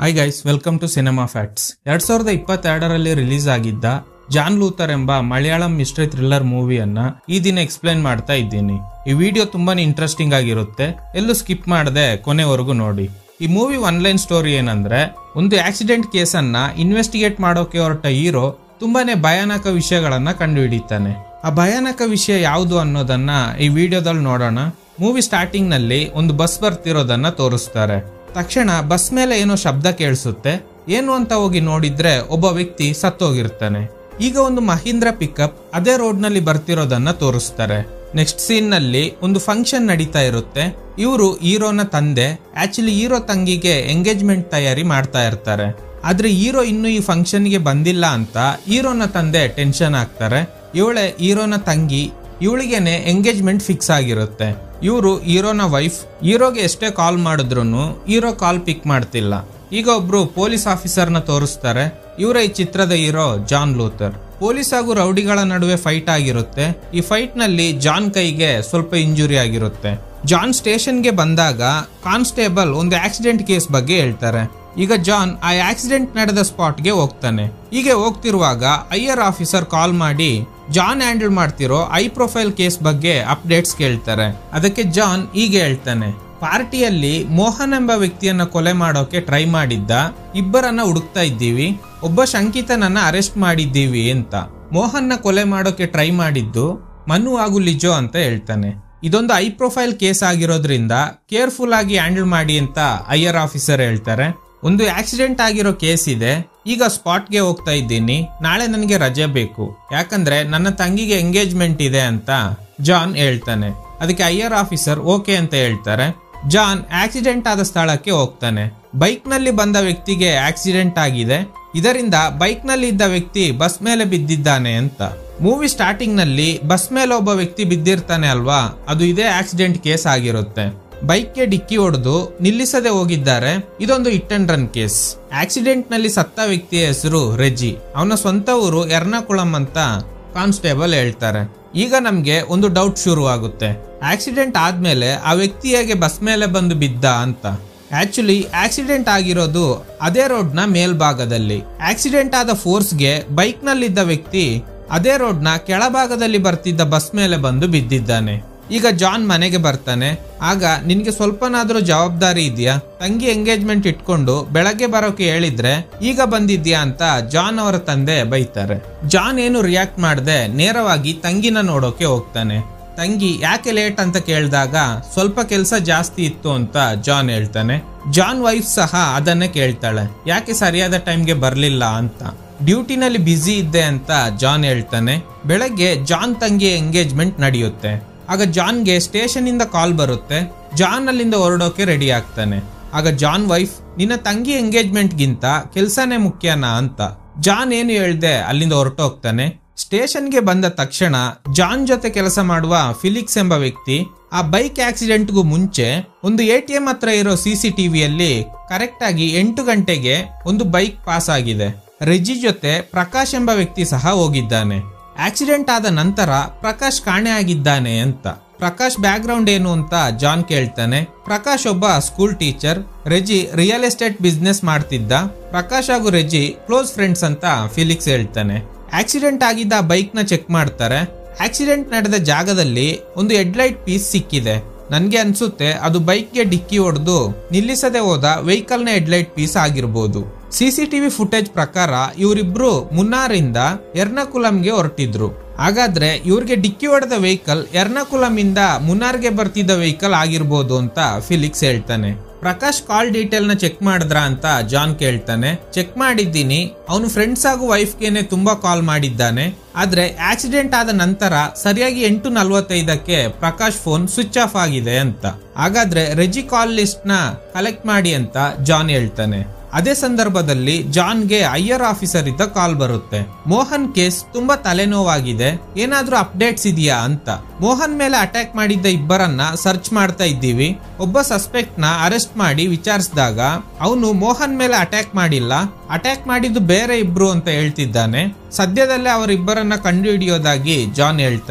hi guys welcome to cinema facts ಎರಡ್ ಸಾವಿರದ ಇಪ್ಪತ್ತೆರಡರಲ್ಲಿ ರಿಲೀಸ್ ಆಗಿದ್ದ ಜಾನ್ ಲೂಥರ್ ಎಂಬ ಮಲಯಾಳಂ ಮಿಸ್ಟ್ರಿ ಥ್ರಿಲ್ಲರ್ ಮೂವಿಯನ್ನ ಈ ದಿನ ಎಕ್ಸ್ಪ್ಲೈನ್ ಮಾಡ್ತಾ ಇದ್ದೀನಿ ಈ ವಿಡಿಯೋ ತುಂಬಾನೇ ಇಂಟ್ರೆಸ್ಟಿಂಗ್ ಆಗಿರುತ್ತೆ ಎಲ್ಲೂ ಸ್ಕಿಪ್ ಮಾಡದೆ ಕೊನೆವರೆಗೂ ನೋಡಿ ಈ ಮೂವಿ ಒನ್ಲೈನ್ ಸ್ಟೋರಿ ಏನಂದ್ರೆ ಒಂದು ಆಕ್ಸಿಡೆಂಟ್ ಕೇಸನ್ನ ಇನ್ವೆಸ್ಟಿಗೇಟ್ ಮಾಡೋಕೆ ಹೊರಟ ಹೀರೋ ತುಂಬಾನೇ ಭಯಾನಕ ವಿಷಯಗಳನ್ನ ಕಂಡುಹಿಡಿತಾನೆ ಆ ಭಯಾನಕ ವಿಷಯ ಯಾವುದು ಅನ್ನೋದನ್ನ ಈ ವಿಡಿಯೋದಲ್ಲಿ ನೋಡೋಣ ಮೂವಿ ಸ್ಟಾರ್ಟಿಂಗ್ ನಲ್ಲಿ ಒಂದು ಬಸ್ ಬರ್ತಿರೋದನ್ನ ತೋರಿಸ್ತಾರೆ ತಕ್ಷಣ ಬಸ್ ಮೇಲೆ ಏನೋ ಶಬ್ದ ಕೇಳಿಸುತ್ತೆ ಏನು ಅಂತ ಹೋಗಿ ನೋಡಿದ್ರೆ ಒಬ್ಬ ವ್ಯಕ್ತಿ ಸತ್ತೋಗಿರ್ತಾನೆ ಈಗ ಒಂದು ಮಹೀಂದ್ರ ಪಿಕಪ್ ಅದೇ ರೋಡ್ ನಲ್ಲಿ ಬರ್ತಿರೋದನ್ನ ತೋರಿಸ್ತಾರೆ ನೆಕ್ಸ್ಟ್ ಸೀನ್ ನಲ್ಲಿ ಒಂದು ಫಂಕ್ಷನ್ ನಡೀತಾ ಇರುತ್ತೆ ಇವರು ಹೀರೋನ ತಂದೆ ಆಕ್ಚುಲಿ ಹೀರೋ ತಂಗಿಗೆ ಎಂಗೇಜ್ಮೆಂಟ್ ತಯಾರಿ ಮಾಡ್ತಾ ಇರ್ತಾರೆ ಆದ್ರೆ ಹೀರೋ ಇನ್ನು ಈ ಫಂಕ್ಷನ್ಗೆ ಬಂದಿಲ್ಲ ಅಂತ ಹೀರೋನ ತಂದೆ ಟೆನ್ಷನ್ ಆಗ್ತಾರೆ ಇವಳೆ ಹೀರೋನ ತಂಗಿ ಇವಳಿಗೇನೆ ಎಂಗೇಜ್ಮೆಂಟ್ ಫಿಕ್ಸ್ ಆಗಿರುತ್ತೆ ಇವರು ಹೀರೋನ ವೈಫ್ ಹೀರೋಗೆ ಎಷ್ಟೇ ಕಾಲ್ ಮಾಡಿದ್ರು ಹೀರೋ ಕಾಲ್ ಪಿಕ್ ಮಾಡ್ತಿಲ್ಲ ಈಗ ಒಬ್ರು ಪೊಲೀಸ್ ಆಫೀಸರ್ನ ತೋರಿಸ್ತಾರೆ ಇವರ ಈ ಚಿತ್ರದ ಹೀರೋ ಜಾನ್ ಲೂಥರ್ ಪೊಲೀಸ್ ಹಾಗೂ ರೌಡಿಗಳ ನಡುವೆ ಫೈಟ್ ಆಗಿರುತ್ತೆ ಈ ಫೈಟ್ ನಲ್ಲಿ ಜಾನ್ ಕೈಗೆ ಸ್ವಲ್ಪ ಇಂಜುರಿ ಆಗಿರುತ್ತೆ ಜಾನ್ ಸ್ಟೇಷನ್ಗೆ ಬಂದಾಗ ಕಾನ್ಸ್ಟೇಬಲ್ ಒಂದು ಆಕ್ಸಿಡೆಂಟ್ ಕೇಸ್ ಬಗ್ಗೆ ಹೇಳ್ತಾರೆ ಈಗ ಜಾನ್ ಆ ಆಕ್ಸಿಡೆಂಟ್ ನಡೆದ ಸ್ಪಾಟ್ಗೆ ಹೋಗ್ತಾನೆ ಹೀಗೆ ಹೋಗ್ತಿರುವಾಗ ಐಆರ್ ಆಫೀಸರ್ ಕಾಲ್ ಮಾಡಿ ಜಾನ್ ಹ್ಯಾಂಡಲ್ ಮಾಡ್ತಿರೋ ಐ ಪ್ರೊಫೈಲ್ ಕೇಸ್ ಬಗ್ಗೆ ಅಪ್ಡೇಟ್ಸ್ ಕೇಳ್ತಾರೆ ಅದಕ್ಕೆ ಜಾನ್ ಹೀಗೆ ಹೇಳ್ತಾನೆ ಪಾರ್ಟಿಯಲ್ಲಿ ಮೋಹನ್ ಎಂಬ ವ್ಯಕ್ತಿಯನ್ನ ಕೊಲೆ ಮಾಡೋಕೆ ಟ್ರೈ ಮಾಡಿದ್ದ ಇಬ್ಬರನ್ನ ಹುಡುಕ್ತಾ ಇದ್ದೀವಿ ಒಬ್ಬ ಶಂಕಿತನನ್ನ ಅರೆಸ್ಟ್ ಮಾಡಿದ್ದೀವಿ ಅಂತ ಮೋಹನ್ನ ಕೊಲೆ ಮಾಡೋಕೆ ಟ್ರೈ ಮಾಡಿದ್ದು ಮನು ಹಾಗೂ ಲಿಜೋ ಅಂತ ಹೇಳ್ತಾನೆ ಇದೊಂದು ಐ ಪ್ರೊಫೈಲ್ ಕೇಸ್ ಆಗಿರೋದ್ರಿಂದ ಕೇರ್ಫುಲ್ ಆಗಿ ಹ್ಯಾಂಡಲ್ ಮಾಡಿ ಅಂತ ಐಆರ್ ಆಫೀಸರ್ ಹೇಳ್ತಾರೆ ಒಂದು ಆಕ್ಸಿಡೆಂಟ್ ಆಗಿರೋ ಕೇಸ್ ಇದೆ ಈಗ ಸ್ಪಾಟ್ಗೆ ಹೋಗ್ತಾ ಇದ್ದೀನಿ ನಾಳೆ ನನಗೆ ರಜೆ ಬೇಕು ಯಾಕಂದ್ರೆ ನನ್ನ ತಂಗಿಗೆ ಎಂಗೇಜ್ಮೆಂಟ್ ಇದೆ ಅಂತ ಜಾನ್ ಹೇಳ್ತಾನೆ ಅದಕ್ಕೆ ಐಆರ್ ಆಫೀಸರ್ ಓಕೆ ಅಂತ ಹೇಳ್ತಾರೆ ಜಾನ್ ಆಕ್ಸಿಡೆಂಟ್ ಆದ ಸ್ಥಳಕ್ಕೆ ಹೋಗ್ತಾನೆ ಬೈಕ್ ನಲ್ಲಿ ಬಂದ ವ್ಯಕ್ತಿಗೆ ಆಕ್ಸಿಡೆಂಟ್ ಆಗಿದೆ ಇದರಿಂದ ಬೈಕ್ ನಲ್ಲಿ ಇದ್ದ ವ್ಯಕ್ತಿ ಬಸ್ ಮೇಲೆ ಬಿದ್ದಿದ್ದಾನೆ ಅಂತ ಮೂವಿ ಸ್ಟಾರ್ಟಿಂಗ್ ನಲ್ಲಿ ಬಸ್ ಮೇಲೆ ಒಬ್ಬ ವ್ಯಕ್ತಿ ಬಿದ್ದಿರ್ತಾನೆ ಅಲ್ವಾ ಅದು ಇದೇ ಆಕ್ಸಿಡೆಂಟ್ ಕೇಸ್ ಆಗಿರುತ್ತೆ ಬೈಕ್ಗೆ ಡಿಕ್ಕಿ ಹೊಡೆದು ನಿಲ್ಲಿಸದೆ ಹೋಗಿದ್ದಾರೆ ಇದೊಂದು hit and run case accident ನಲ್ಲಿ ಸತ್ತ ವ್ಯಕ್ತಿಯ ಹೆಸರು ರೆಜಿ ಅವನ ಸ್ವಂತ ಊರು ಎರ್ನಾಕುಳಂ ಅಂತ ಕಾನ್ಸ್ಟೇಬಲ್ ಹೇಳ್ತಾರೆ ಈಗ ನಮ್ಗೆ ಒಂದು ಡೌಟ್ ಶುರು ಆಗುತ್ತೆ ಆಕ್ಸಿಡೆಂಟ್ ಆದ್ಮೇಲೆ ಆ ವ್ಯಕ್ತಿ ಹೇಗೆ ಬಸ್ ಮೇಲೆ ಬಂದು ಬಿದ್ದ ಅಂತ ಆಕ್ಚುಲಿ ಆಕ್ಸಿಡೆಂಟ್ ಆಗಿರೋದು ಅದೇ ರೋಡ್ ನ ಮೇಲ್ಭಾಗದಲ್ಲಿ ಆಕ್ಸಿಡೆಂಟ್ ಆದ ಫೋರ್ಸ್ಗೆ ಬೈಕ್ ನಲ್ಲಿದ್ದ ವ್ಯಕ್ತಿ ಅದೇ ರೋಡ್ ನ ಕೆಳಭಾಗದಲ್ಲಿ ಬರ್ತಿದ್ದ ಬಸ್ ಮೇಲೆ ಬಂದು ಬಿದ್ದಿದ್ದಾನೆ ಈಗ ಜಾನ್ ಮನೆಗೆ ಬರ್ತಾನೆ ಆಗ ನಿನ್ಗೆ ಸ್ವಲ್ಪನಾದ್ರೂ ಜವಾಬ್ದಾರಿ ಇದೆಯಾ ತಂಗಿ ಎಂಗೇಜ್ಮೆಂಟ್ ಇಟ್ಕೊಂಡು ಬೆಳಗ್ಗೆ ಬರೋಕೆ ಹೇಳಿದ್ರೆ ಈಗ ಬಂದಿದ್ಯಾ ಅಂತ ಜಾನ್ ಅವರ ತಂದೆ ಬೈತಾರೆ ಜಾನ್ ಏನು ರಿಯಾಕ್ಟ್ ಮಾಡದೆ ನೇರವಾಗಿ ತಂಗಿನ ನೋಡೋಕೆ ಹೋಗ್ತಾನೆ ತಂಗಿ ಯಾಕೆ ಲೇಟ್ ಅಂತ ಕೇಳಿದಾಗ ಸ್ವಲ್ಪ ಕೆಲಸ ಜಾಸ್ತಿ ಇತ್ತು ಅಂತ ಜಾನ್ ಹೇಳ್ತಾನೆ ಜಾನ್ ವೈಫ್ ಸಹ ಅದನ್ನೇ ಕೇಳ್ತಾಳೆ ಯಾಕೆ ಸರಿಯಾದ ಟೈಮ್ಗೆ ಬರ್ಲಿಲ್ಲ ಅಂತ ಡ್ಯೂಟಿನಲ್ಲಿ ಬ್ಯುಸಿ ಇದ್ದೆ ಅಂತ ಜಾನ್ ಹೇಳ್ತಾನೆ ಬೆಳಗ್ಗೆ ಜಾನ್ ತಂಗಿ ಎಂಗೇಜ್ಮೆಂಟ್ ನಡೆಯುತ್ತೆ ಆಗ ಜಾನ್ಗೆ ಸ್ಟೇಷನ್ ಇಂದ ಕಾಲ್ ಬರುತ್ತೆ ಜಾನ್ ಅಲ್ಲಿಂದ ಹೊರಡೋಕೆ ರೆಡಿ ಆಗ್ತಾನೆ ಆಗ ಜಾನ್ ವೈಫ್ ನಿನ್ನ ತಂಗಿ ಎಂಗೇಜ್ಮೆಂಟ್ಗಿಂತ ಕೆಲ್ಸನೇ ಮುಖ್ಯನಾ ಅಂತ ಜಾನ್ ಏನು ಹೇಳ್ದೆ ಅಲ್ಲಿಂದ ಹೊರಟೋಗ್ತಾನೆ ಸ್ಟೇಷನ್ಗೆ ಬಂದ ತಕ್ಷಣ ಜಾನ್ ಜೊತೆ ಕೆಲಸ ಮಾಡುವ ಫಿಲಿಕ್ಸ್ ಎಂಬ ವ್ಯಕ್ತಿ ಆ ಬೈಕ್ ಆಕ್ಸಿಡೆಂಟ್ಗೂ ಮುಂಚೆ ಒಂದು ಎ ಟಿ ಎಂ ಹತ್ರ ಇರೋ ಸಿ ಸಿ ಟಿವಿಯಲ್ಲಿ ಕರೆಕ್ಟ್ ಆಗಿ ಎಂಟು ಗಂಟೆಗೆ ಒಂದು ಬೈಕ್ ಪಾಸ್ ಆಗಿದೆ ರೆಜಿ ಜೊತೆ ಪ್ರಕಾಶ್ ಎಂಬ ವ್ಯಕ್ತಿ ಸಹ ಹೋಗಿದ್ದಾನೆ ಆಕ್ಸಿಡೆಂಟ್ ಆದ ನಂತರ ಪ್ರಕಾಶ್ ಕಾಣೆ ಆಗಿದ್ದಾನೆ ಅಂತ ಪ್ರಕಾಶ್ ಬ್ಯಾಕ್ ಗ್ರೌಂಡ್ ಏನು ಅಂತ ಜಾನ್ ಕೇಳ್ತಾನೆ ಪ್ರಕಾಶ್ ಒಬ್ಬ school teacher Reji real estate business ಮಾಡ್ತಿದ್ದ ಪ್ರಕಾಶ್ ಹಾಗೂ ರೆಜಿ ಕ್ಲೋಸ್ ಫ್ರೆಂಡ್ಸ್ ಅಂತ ಫಿಲಿಕ್ಸ್ ಹೇಳ್ತಾನೆ ಆಕ್ಸಿಡೆಂಟ್ ಆಗಿದ್ದ ಬೈಕ್ ನ ಚೆಕ್ ಮಾಡ್ತಾರೆ ಆಕ್ಸಿಡೆಂಟ್ ನಡೆದ ಜಾಗದಲ್ಲಿ ಒಂದು ಹೆಡ್ಲೈಟ್ ಪೀಸ್ ಸಿಕ್ಕಿದೆ ನನ್ಗೆ ಅನ್ಸುತ್ತೆ ಅದು ಬೈಕ್ಗೆ ಡಿಕ್ಕಿ ಹೊಡೆದು ನಿಲ್ಲಿಸದೆ ಹೋದ ವೆಹಿಕಲ್ ನ ಹೆಡ್ಲೈಟ್ ಪೀಸ್ ಆಗಿರ್ಬೋದು ಸಿಸಿಟಿವಿ ಫುಟೇಜ್ ಪ್ರಕಾರ ಇವರಿಬ್ರು ಮುನ್ನಾರಿಂದ ಎರ್ನಾಕುಲಂಗೆ ಹೊರಟಿದ್ರು ಹಾಗಾದ್ರೆ ಇವ್ರಿಗೆ ಡಿಕ್ಕಿ ಹೊಡೆದ ವೆಹಿಕಲ್ ಎರ್ನಾಕುಲಂ ಇಂದ ಮುನ್ನಾರ್ಗೆ ಬರ್ತಿದ್ದ ವೆಹಿಕಲ್ ಆಗಿರ್ಬೋದು ಅಂತ ಫಿಲಿಕ್ಸ್ ಹೇಳ್ತಾನೆ ಪ್ರಕಾಶ್ ಕಾಲ್ ಡೀಟೇಲ್ ನ ಚೆಕ್ ಮಾಡಿದ್ರ ಅಂತ ಜಾನ್ ಕೇಳ್ತಾನೆ ಚೆಕ್ ಮಾಡಿದ್ದೀನಿ ಅವನು ಫ್ರೆಂಡ್ಸ್ ಹಾಗೂ ವೈಫ್ಗೆನೆ ತುಂಬಾ ಕಾಲ್ ಮಾಡಿದ್ದಾನೆ ಆದ್ರೆ ಆಕ್ಸಿಡೆಂಟ್ ಆದ ನಂತರ ಸರಿಯಾಗಿ ಎಂಟು ನಲ್ವತ್ತೈದಕ್ಕೆ ಪ್ರಕಾಶ್ ಫೋನ್ ಸ್ವಿಚ್ ಆಫ್ ಆಗಿದೆ ಅಂತ ಹಾಗಾದ್ರೆ ರೆಜಿ ಕಾಲ್ ಲಿಸ್ಟ್ ನ ಕಲೆಕ್ಟ್ ಮಾಡಿ ಅಂತ ಜಾನ್ ಹೇಳ್ತಾನೆ ಅದೇ ಸಂದರ್ಭದಲ್ಲಿ ಜಾನ್ಗೆ ಐಆರ್ ಆಫೀಸರ್ ಇದ್ದ ಕಾಲ್ ಬರುತ್ತೆ ಮೋಹನ್ ಕೇಸ್ ತುಂಬಾ ತಲೆನೋವಾಗಿದೆ ಏನಾದ್ರೂ ಅಪ್ಡೇಟ್ಸ್ ಇದೆಯಾ ಅಂತ ಮೋಹನ್ ಮೇಲೆ ಅಟ್ಯಾಕ್ ಮಾಡಿದ್ದ ಇಬ್ಬರನ್ನ ಸರ್ಚ್ ಮಾಡ್ತಾ ಇದ್ದೀವಿ ಒಬ್ಬ ಸಸ್ಪೆಕ್ಟ್ ನ ಅರೆಸ್ಟ್ ಮಾಡಿ ವಿಚಾರಿಸಿದಾಗ ಅವನು ಮೋಹನ್ ಮೇಲೆ ಅಟ್ಯಾಕ್ ಮಾಡಿಲ್ಲ ಅಟ್ಯಾಕ್ ಮಾಡಿದ್ದು ಬೇರೆ ಇಬ್ರು ಅಂತ ಹೇಳ್ತಿದ್ದಾನೆ ಸದ್ಯದಲ್ಲೇ ಅವರಿಬ್ಬರನ್ನ ಕಂಡುಹಿಡಿಯೋದಾಗಿ ಜಾನ್ ಹೇಳ್ತಾನೆ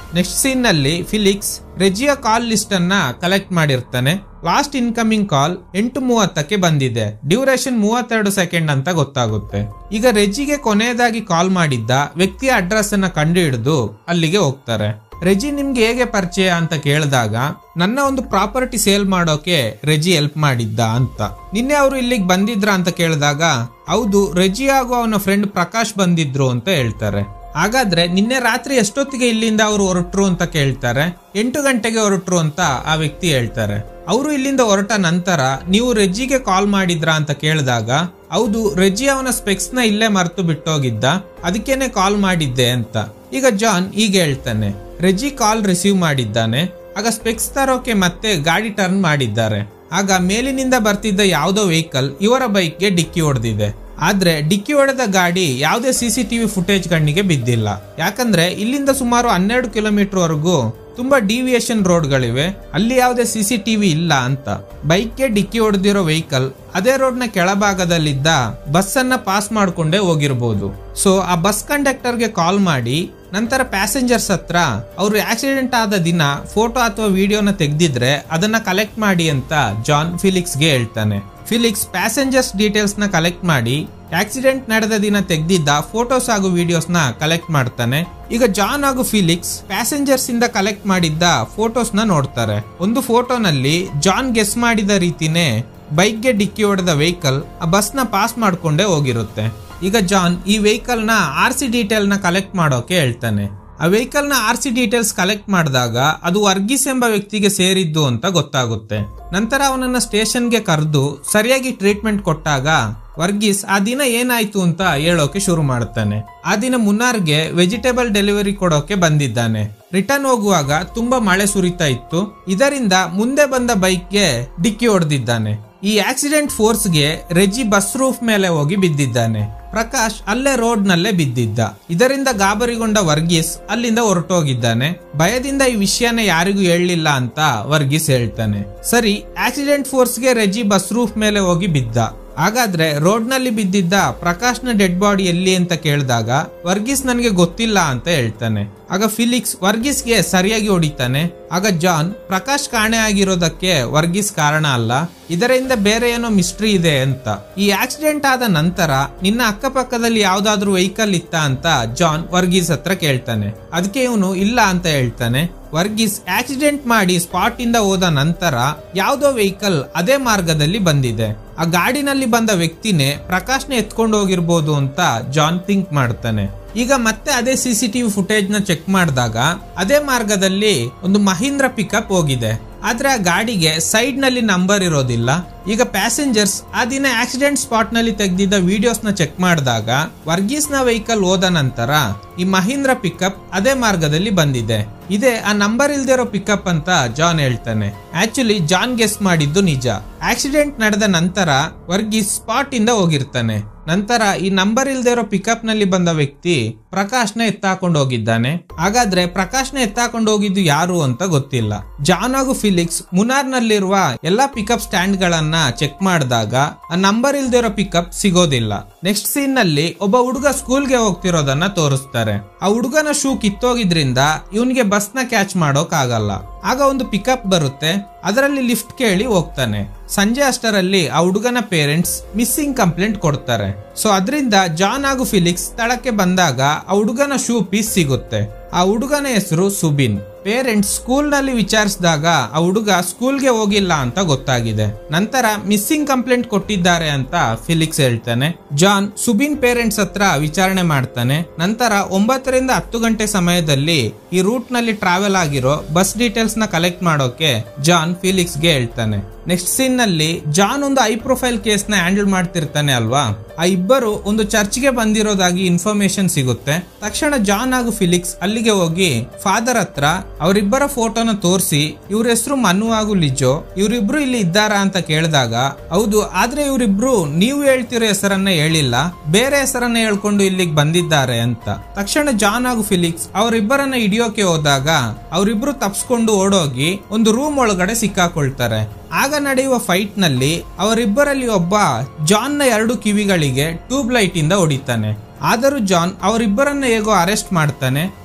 ನೆಕ್ಸ್ಟ್ ಸೀನ್ ನಲ್ಲಿ ಫಿಲಿಕ್ಸ್ ರೆಜಿಯ ಕಾಲ್ ಲಿಸ್ಟ್ ಅನ್ನ ಕಲೆಕ್ಟ್ ಮಾಡಿರ್ತಾನೆ ಲಾಸ್ಟ್ ಇನ್ಕಮಿಂಗ್ ಕಾಲ್ ಎಂಟು ಮೂವತ್ತಕ್ಕೆ ಬಂದಿದೆ ಡ್ಯೂರೇಷನ್ ಮೂವತ್ತೆರಡು ಸೆಕೆಂಡ್ ಅಂತ ಗೊತ್ತಾಗುತ್ತೆ ಈಗ ರೆಜಿಗೆ ಕೊನೆಯದಾಗಿ ಕಾಲ್ ಮಾಡಿದ್ದ ವ್ಯಕ್ತಿಯ ಅಡ್ರೆಸ್ ಅನ್ನ ಕಂಡು ಹಿಡಿದು ಅಲ್ಲಿಗೆ ಹೋಗ್ತಾರೆ ರೆಜಿ ನಿಮ್ಗೆ ಹೇಗೆ ಪರಿಚಯ ಅಂತ ಕೇಳಿದಾಗ ನನ್ನ ಒಂದು ಪ್ರಾಪರ್ಟಿ ಸೇಲ್ ಮಾಡೋಕೆ ರೆಜಿ ಹೆಲ್ಪ್ ಮಾಡಿದ್ದ ಅಂತ ನಿನ್ನೆ ಅವರು ಇಲ್ಲಿಗೆ ಬಂದಿದ್ರ ಅಂತ ಕೇಳಿದಾಗ ಹೌದು ರೆಜಿ ಹಾಗೂ ಅವನ ಫ್ರೆಂಡ್ ಪ್ರಕಾಶ್ ಬಂದಿದ್ರು ಅಂತ ಹೇಳ್ತಾರೆ ಹಾಗಾದ್ರೆ ನಿನ್ನೆ ರಾತ್ರಿ ಎಷ್ಟೊತ್ತಿಗೆ ಇಲ್ಲಿಂದ ಅವರು ಹೊರಟ್ರು ಅಂತ ಕೇಳ್ತಾರೆ ಎಂಟು ಗಂಟೆಗೆ ಹೊರಟ್ರು ಅಂತ ಆ ವ್ಯಕ್ತಿ ಹೇಳ್ತಾರೆ ಅವರು ಇಲ್ಲಿಂದ ಹೊರಟ ನಂತರ ನೀವು ರೆಜ್ಜಿಗೆ ಕಾಲ್ ಮಾಡಿದ್ರಾ ಅಂತ ಕೇಳಿದಾಗ ಹೌದು ರೆಜ್ಜಿ ಅವನ ಸ್ಪೆಕ್ಸ್ ನ ಇಲ್ಲೇ ಮರೆತು ಬಿಟ್ಟೋಗಿದ್ದ ಅದಕ್ಕೇನೆ ಕಾಲ್ ಮಾಡಿದ್ದೆ ಅಂತ ಈಗ ಜಾನ್ ಈಗ ಹೇಳ್ತಾನೆ ರೆಜ್ಜಿ ಕಾಲ್ ರಿಸೀವ್ ಮಾಡಿದ್ದಾನೆ ಆಗ ಸ್ಪೆಕ್ಸ್ ತರೋಕೆ ಮತ್ತೆ ಗಾಡಿ ಟರ್ನ್ ಮಾಡಿದ್ದಾರೆ ಆಗ ಮೇಲಿನಿಂದ ಬರ್ತಿದ್ದ ಯಾವುದೋ ವೆಹಿಕಲ್ ಇವರ ಬೈಕ್ಗೆ ಡಿಕ್ಕಿ ಹೊಡೆದಿದೆ ಆದ್ರೆ ಡಿಕ್ಕಿ ಹೊಡೆದ ಗಾಡಿ ಯಾವುದೇ ಸಿ ಟಿವಿ ಫುಟೇಜ್ ಕಣ್ಣಿಗೆ ಬಿದ್ದಿಲ್ಲ ಯಾಕಂದ್ರೆ ಇಲ್ಲಿಂದ ಸುಮಾರು ಹನ್ನೆರಡು ಕಿಲೋಮೀಟರ್ ವರೆಗೂ ತುಂಬಾ ಡಿವಿಯೇಷನ್ ರೋಡ್ಗಳಿವೆ ಅಲ್ಲಿ ಯಾವುದೇ ಸಿ ಸಿ ಟಿವಿ ಇಲ್ಲ ಅಂತ ಬೈಕ್ಗೆ ಡಿಕ್ಕಿ ಹೊಡೆದಿರೋ ವೆಹಿಕಲ್ ಅದೇ ರೋಡ್ನ ಕೆಳಭಾಗದಲ್ಲಿದ್ದ ಬಸ್ ಅನ್ನ ಪಾಸ್ ಮಾಡ್ಕೊಂಡೇ ಹೋಗಿರ್ಬೋದು ಸೊ ಆ ಬಸ್ ಕಂಡಕ್ಟರ್ಗೆ ಕಾಲ್ ಮಾಡಿ ನಂತರ ಪ್ಯಾಸೆಂಜರ್ಸ್ ಹತ್ರ ಅವರು ಆಕ್ಸಿಡೆಂಟ್ ಆದ ದಿನ ಫೋಟೋ ಅಥವಾ ವಿಡಿಯೋನ ತೆಗ್ದಿದ್ರೆ ಅದನ್ನ ಕಲೆಕ್ಟ್ ಮಾಡಿ ಅಂತ ಜಾನ್ ಫಿಲಿಕ್ಸ್ಗೆ ಹೇಳ್ತಾನೆ ಫಿಲಿಕ್ಸ್ ಪ್ಯಾಸೆಂಜರ್ಸ್ ಡೀಟೇಲ್ಸ್ ನ ಕಲೆಕ್ಟ್ ಮಾಡಿ ಆಕ್ಸಿಡೆಂಟ್ ನಡೆದ ದಿನ ತೆಗ್ದಿದ್ದ ಫೋಟೋಸ್ ಹಾಗೂ ವಿಡಿಯೋಸ್ ನ ಕಲೆಕ್ಟ್ ಮಾಡ್ತಾನೆ ಈಗ ಜಾನ್ ಹಾಗೂ ಫಿಲಿಕ್ಸ್ ಪ್ಯಾಸೆಂಜರ್ಸ್ ಇಂದ ಕಲೆಕ್ಟ್ ಮಾಡಿದ್ದ ಫೋಟೋಸ್ ನ ನೋಡ್ತಾರೆ ಒಂದು ಫೋಟೋನಲ್ಲಿ ಜಾನ್ ಗೆಸ್ ಮಾಡಿದ ರೀತಿನೇ ಬೈಕ್ಗೆ ಡಿಕ್ಕಿ ಹೊಡೆದ ವೆಹಿಕಲ್ ಆ ಬಸ್ ನ ಪಾಸ್ ಮಾಡ್ಕೊಂಡೇ ಹೋಗಿರುತ್ತೆ ಈಗ ಜಾನ್ ಈ ವೆಹಿಕಲ್ ನ ಆರ್ ಸಿ ಡೀಟೇಲ್ ನ ಕಲೆಕ್ಟ್ ಮಾಡೋಕೆ ಹೇಳ್ತಾನೆ ಆ ವೆಹಿಕಲ್ ನ ಆರ್ ಸಿ ಡೀಟೇಲ್ಸ್ ಕಲೆಕ್ಟ್ ಮಾಡಿದಾಗ ಅದು ವರ್ಗೀಸ್ ಎಂಬ ವ್ಯಕ್ತಿಗೆ ಸೇರಿದ್ದು ಅಂತ ಗೊತ್ತಾಗುತ್ತೆ ನಂತರ ಅವನನ್ನ ಸ್ಟೇಷನ್ಗೆ ಕರೆದು ಸರಿಯಾಗಿ ಟ್ರೀಟ್ಮೆಂಟ್ ಕೊಟ್ಟಾಗ ವರ್ಗೀಸ್ ಆ ದಿನ ಏನಾಯ್ತು ಅಂತ ಹೇಳೋಕೆ ಶುರು ಮಾಡ್ತಾನೆ ಆ ದಿನ ಮುನ್ನಾರ್ಗೆ ವೆಜಿಟೇಬಲ್ ಡೆಲಿವರಿ ಕೊಡೋಕೆ ಬಂದಿದ್ದಾನೆ ರಿಟರ್ನ್ ಹೋಗುವಾಗ ತುಂಬಾ ಮಳೆ ಸುರಿತಾ ಇತ್ತು ಇದರಿಂದ ಮುಂದೆ ಬಂದ ಬೈಕ್ಗೆ ಡಿಕ್ಕಿ ಹೊಡೆದಿದ್ದಾನೆ ಈ ಆಕ್ಸಿಡೆಂಟ್ ಫೋರ್ಸ್ಗೆ ರೆಜಿ ಬಸ್ ರೂಫ್ ಮೇಲೆ ಹೋಗಿ ಬಿದ್ದಿದ್ದಾನೆ ಪ್ರಕಾಶ್ ಅಲ್ಲೇ ರೋಡ್ ನಲ್ಲೇ ಬಿದ್ದಿದ್ದ ಇದರಿಂದ ಗಾಬರಿಗೊಂಡ ವರ್ಗೀಸ್ ಅಲ್ಲಿಂದ ಹೊರಟೋಗಿದ್ದಾನೆ ಭಯದಿಂದ ಈ ವಿಷಯನ ಯಾರಿಗೂ ಹೇಳಲಿಲ್ಲ ಅಂತ ವರ್ಗೀಸ್ ಹೇಳ್ತಾನೆ ಸರಿ ಆಕ್ಸಿಡೆಂಟ್ ಫೋರ್ಸ್ಗೆ ರೆಜಿ ಬಸ್ ರೂಫ್ ಮೇಲೆ ಹೋಗಿ ಬಿದ್ದ ಹಾಗಾದ್ರೆ ರೋಡ್ ನಲ್ಲಿ ಬಿದ್ದಿದ್ದ ಪ್ರಕಾಶ್ನ ಡೆಡ್ ಬಾಡಿ ಎಲ್ಲಿ ಅಂತ ಕೇಳಿದಾಗ ವರ್ಗೀಸ್ ನನಗೆ ಗೊತ್ತಿಲ್ಲ ಅಂತ ಹೇಳ್ತಾನೆ ಆಗ ಫಿಲಿಕ್ಸ್ ವರ್ಗೀಸ್ಗೆ ಸರಿಯಾಗಿ ಹೊಡಿತಾನೆ ಆಗ ಜಾನ್ ಪ್ರಕಾಶ್ ಕಾಣೆ ಆಗಿರೋದಕ್ಕೆ ವರ್ಗೀಸ್ ಕಾರಣ ಅಲ್ಲ ಇದರಿಂದ ಬೇರೆ ಏನೋ ಮಿಸ್ಟ್ರಿ ಇದೆ ಅಂತ ಈ ಆಕ್ಸಿಡೆಂಟ್ ಆದ ನಂತರ ನಿನ್ನ ಅಕ್ಕಪಕ್ಕದಲ್ಲಿ ಯಾವ್ದಾದ್ರು ವೆಹಿಕಲ್ ಇತ್ತ ಅಂತ ಜಾನ್ ವರ್ಗೀಸ್ ಹತ್ರ ಕೇಳ್ತಾನೆ ಅದಕ್ಕೆ ಇವನು ಇಲ್ಲ ಅಂತ ಹೇಳ್ತಾನೆ ವರ್ಗೀಸ್ ಆಕ್ಸಿಡೆಂಟ್ ಮಾಡಿ ಸ್ಪಾಟ್ ಇಂದ ಹೋದ ನಂತರ ಯಾವುದೋ ವೆಹಿಕಲ್ ಅದೇ ಮಾರ್ಗದಲ್ಲಿ ಬಂದಿದೆ ಆ ಗಾಡಿನಲ್ಲಿ ಬಂದ ವ್ಯಕ್ತಿನೇ ಪ್ರಕಾಶ್ನ ಎತ್ಕೊಂಡು ಹೋಗಿರ್ಬೋದು ಅಂತ ಜಾನ್ ಥಿಂಕ್ ಮಾಡ್ತಾನೆ ಈಗ ಮತ್ತೆ ಅದೇ ಸಿ ಸಿ ಟಿವಿ ಫುಟೇಜ್ ನ ಚೆಕ್ ಮಾಡಿದಾಗ ಅದೇ ಮಾರ್ಗದಲ್ಲಿ ಒಂದು ಮಹೀಂದ್ರ ಪಿಕಪ್ ಹೋಗಿದೆ ಆದ್ರೆ ಆ ಗಾಡಿಗೆ ಸೈಡ್ ನಲ್ಲಿ ನಂಬರ್ ಇರೋದಿಲ್ಲ ಈಗ ಪ್ಯಾಸೆಂಜರ್ಸ್ ಆ ದಿನ ಆಕ್ಸಿಡೆಂಟ್ ಸ್ಪಾಟ್ ನಲ್ಲಿ ತೆಗೆದಿದ್ದ ವಿಡಿಯೋಸ್ ನ ಚೆಕ್ ಮಾಡಿದಾಗ ವರ್ಗೀಸ್ ನ ವೆಹಿಕಲ್ ಹೋದ ನಂತರ ಈ ಮಹೀಂದ್ರ ಪಿಕಪ್ ಅದೇ ಮಾರ್ಗದಲ್ಲಿ ಬಂದಿದೆ ಇದೇ ಆ ನಂಬರ್ ಇಲ್ದಿರೋ ಪಿಕಪ್ ಅಂತ ಜಾನ್ ಹೇಳ್ತಾನೆ ಆಕ್ಚುಲಿ ಜಾನ್ ಗೆಸ್ ಮಾಡಿದ್ದು ನಿಜ ಆಕ್ಸಿಡೆಂಟ್ ನಡೆದ ನಂತರ ವರ್ಗೀಸ್ ಸ್ಪಾಟ್ ಇಂದ ಹೋಗಿರ್ತಾನೆ ನಂತರ ಈ ನಂಬರ್ ಇಲ್ದೇ ಇರೋ ಪಿಕಪ್ ನಲ್ಲಿ ಬಂದ ವ್ಯಕ್ತಿ ಪ್ರಕಾಶ್ನ ಎತ್ತಾಕೊಂಡು ಹೋಗಿದ್ದಾನೆ ಹಾಗಾದ್ರೆ ಪ್ರಕಾಶ್ನ ಎತ್ತಾಕೊಂಡು ಹೋಗಿದ್ದು ಯಾರು ಅಂತ ಗೊತ್ತಿಲ್ಲ ಜಾನ್ ಹಾಗೂ ಫಿಲಿಕ್ಸ್ ಮುನಾರ್ ನಲ್ಲಿರುವ ಎಲ್ಲಾ ಪಿಕಪ್ ಸ್ಟ್ಯಾಂಡ್ ಗಳನ್ನ ಚೆಕ್ ಮಾಡಿದಾಗ ಆ ನಂಬರ್ ಇಲ್ದೇ ಇರೋ ಪಿಕಪ್ ಸಿಗೋದಿಲ್ಲ ನೆಕ್ಸ್ಟ್ ಸೀನ್ ನಲ್ಲಿ ಒಬ್ಬ ಹುಡುಗ ಸ್ಕೂಲ್ಗೆ ಹೋಗ್ತಿರೋದನ್ನ ತೋರಿಸ್ತಾರೆ ಆ ಹುಡುಗನ ಶೂ ಕಿತ್ತೋಗಿದ್ರಿಂದ ಇವನಿಗೆ ಬಸ್ ನ ಕ್ಯಾಚ್ ಮಾಡೋಕ್ ಆಗಲ್ಲ ಆಗ ಒಂದು ಪಿಕಪ್ ಬರುತ್ತೆ ಅದರಲ್ಲಿ ಲಿಫ್ಟ್ ಕೇಳಿ ಹೋಗ್ತಾನೆ ಸಂಜೆ ಅಷ್ಟರಲ್ಲಿ ಆ ಹುಡುಗನ ಪೇರೆಂಟ್ಸ್ ಮಿಸ್ಸಿಂಗ್ ಕಂಪ್ಲೇಂಟ್ ಕೊಡ್ತಾರೆ ಸೊ ಅದರಿಂದ ಜಾನ್ ಹಾಗೂ ಫಿಲಿಕ್ಸ್ ಸ್ಥಳಕ್ಕೆ ಬಂದಾಗ ಆ ಹುಡುಗನ ಶೂ ಪೀಸ್ ಸಿಗುತ್ತೆ ಆ ಹುಡುಗನ ಹೆಸರು ಸುಬಿನ್ ಪೇರೆಂಟ್ಸ್ ಸ್ಕೂಲ್ ನಲ್ಲಿ ವಿಚಾರಿಸಿದಾಗ ಆ ಹುಡುಗ ಸ್ಕೂಲ್ಗೆ ಹೋಗಿಲ್ಲ ಅಂತ ಗೊತ್ತಾಗಿದೆ ನಂತರ ಮಿಸ್ಸಿಂಗ್ ಕಂಪ್ಲೇಂಟ್ ಕೊಟ್ಟಿದ್ದಾರೆ ಅಂತ ಫಿಲಿಕ್ಸ್ ಹೇಳ್ತಾನೆ ಜಾನ್ ಸುಬಿನ್ ಪೇರೆಂಟ್ಸ್ ಹತ್ರ ವಿಚಾರಣೆ ಮಾಡ್ತಾನೆ ನಂತರ ಒಂಬತ್ತರಿಂದ ಹತ್ತು ಗಂಟೆ ಸಮಯದಲ್ಲಿ ಈ ರೂಟ್ ನಲ್ಲಿ ಟ್ರಾವೆಲ್ ಆಗಿರೋ ಬಸ್ ಡೀಟೇಲ್ಸ್ ನ ಕಲೆಕ್ಟ್ ಮಾಡೋಕೆ ಜಾನ್ ಫಿಲಿಕ್ಸ್ ಗೆ ಹೇಳ್ತಾನೆ ನೆಕ್ಸ್ಟ್ ಸೀನ್ ನಲ್ಲಿ ಜಾನ್ ಒಂದು ಐ ಪ್ರೊಫೈಲ್ ಕೇಸ್ ನ ಹ್ಯಾಂಡಲ್ ಮಾಡ್ತಿರ್ತಾನೆ ಅಲ್ವಾ ಆ ಇಬ್ಬರು ಒಂದು ಚರ್ಚ್ಗೆ ಬಂದಿರೋದಾಗಿ ಇನ್ಫಾರ್ಮೇಶನ್ ಸಿಗುತ್ತೆ ತಕ್ಷಣ ಜಾನ್ ಹಾಗೂ ಫಿಲಿಕ್ಸ್ ಅಲ್ಲಿಗೆ ಹೋಗಿ ಫಾದರ್ ಹತ್ರ ಅವರಿಬ್ಬರ ಫೋಟೋನ ತೋರಿಸಿ ಇವ್ರ ಹೆಸರು ಮನು ಹಾಗೂ ಲಿಜೋ ಇವರಿಬ್ರು ಇಲ್ಲಿ ಇದ್ದಾರಾ ಅಂತ ಕೇಳಿದಾಗ ಹೌದು ಆದ್ರೆ ಇವರಿಬ್ರು ನೀವು ಹೇಳ್ತಿರೋ ಹೆಸರನ್ನ ಹೇಳಿಲ್ಲ ಬೇರೆ ಹೆಸರನ್ನ ಹೇಳ್ಕೊಂಡು ಇಲ್ಲಿಗೆ ಬಂದಿದ್ದಾರೆ ಅಂತ ತಕ್ಷಣ ಜಾನ್ ಹಾಗೂ ಫಿಲಿಕ್ಸ್ ಅವರಿಬ್ಬರನ್ನ ಹಿಡಿಯೋಕೆ ಹೋದಾಗ ಅವರಿಬ್ರು ತಪ್ಸ್ಕೊಂಡು ಓಡೋಗಿ ಒಂದು ರೂಮ್ ಒಳಗಡೆ ಸಿಕ್ಕಾಕೊಳ್ತಾರೆ ಆಗ ನಡೆಯುವ ಫೈಟ್ ನಲ್ಲಿ ಅವರಿಬ್ಬರಲ್ಲಿ ಒಬ್ಬ ಜಾನ್ ನ ಎರಡು ಕಿವಿಗಳಿಗೆ ಟ್ಯೂಬ್ ಲೈಟ್ ಇಂದ ಹೊಡಿತಾನೆ ಆದರೂ ಜಾನ್ ಅವರಿಬ್ಬರನ್ನ ಹೇಗೋ ಅರೆಸ್ಟ್ ಮಾಡ್ತಾನೆ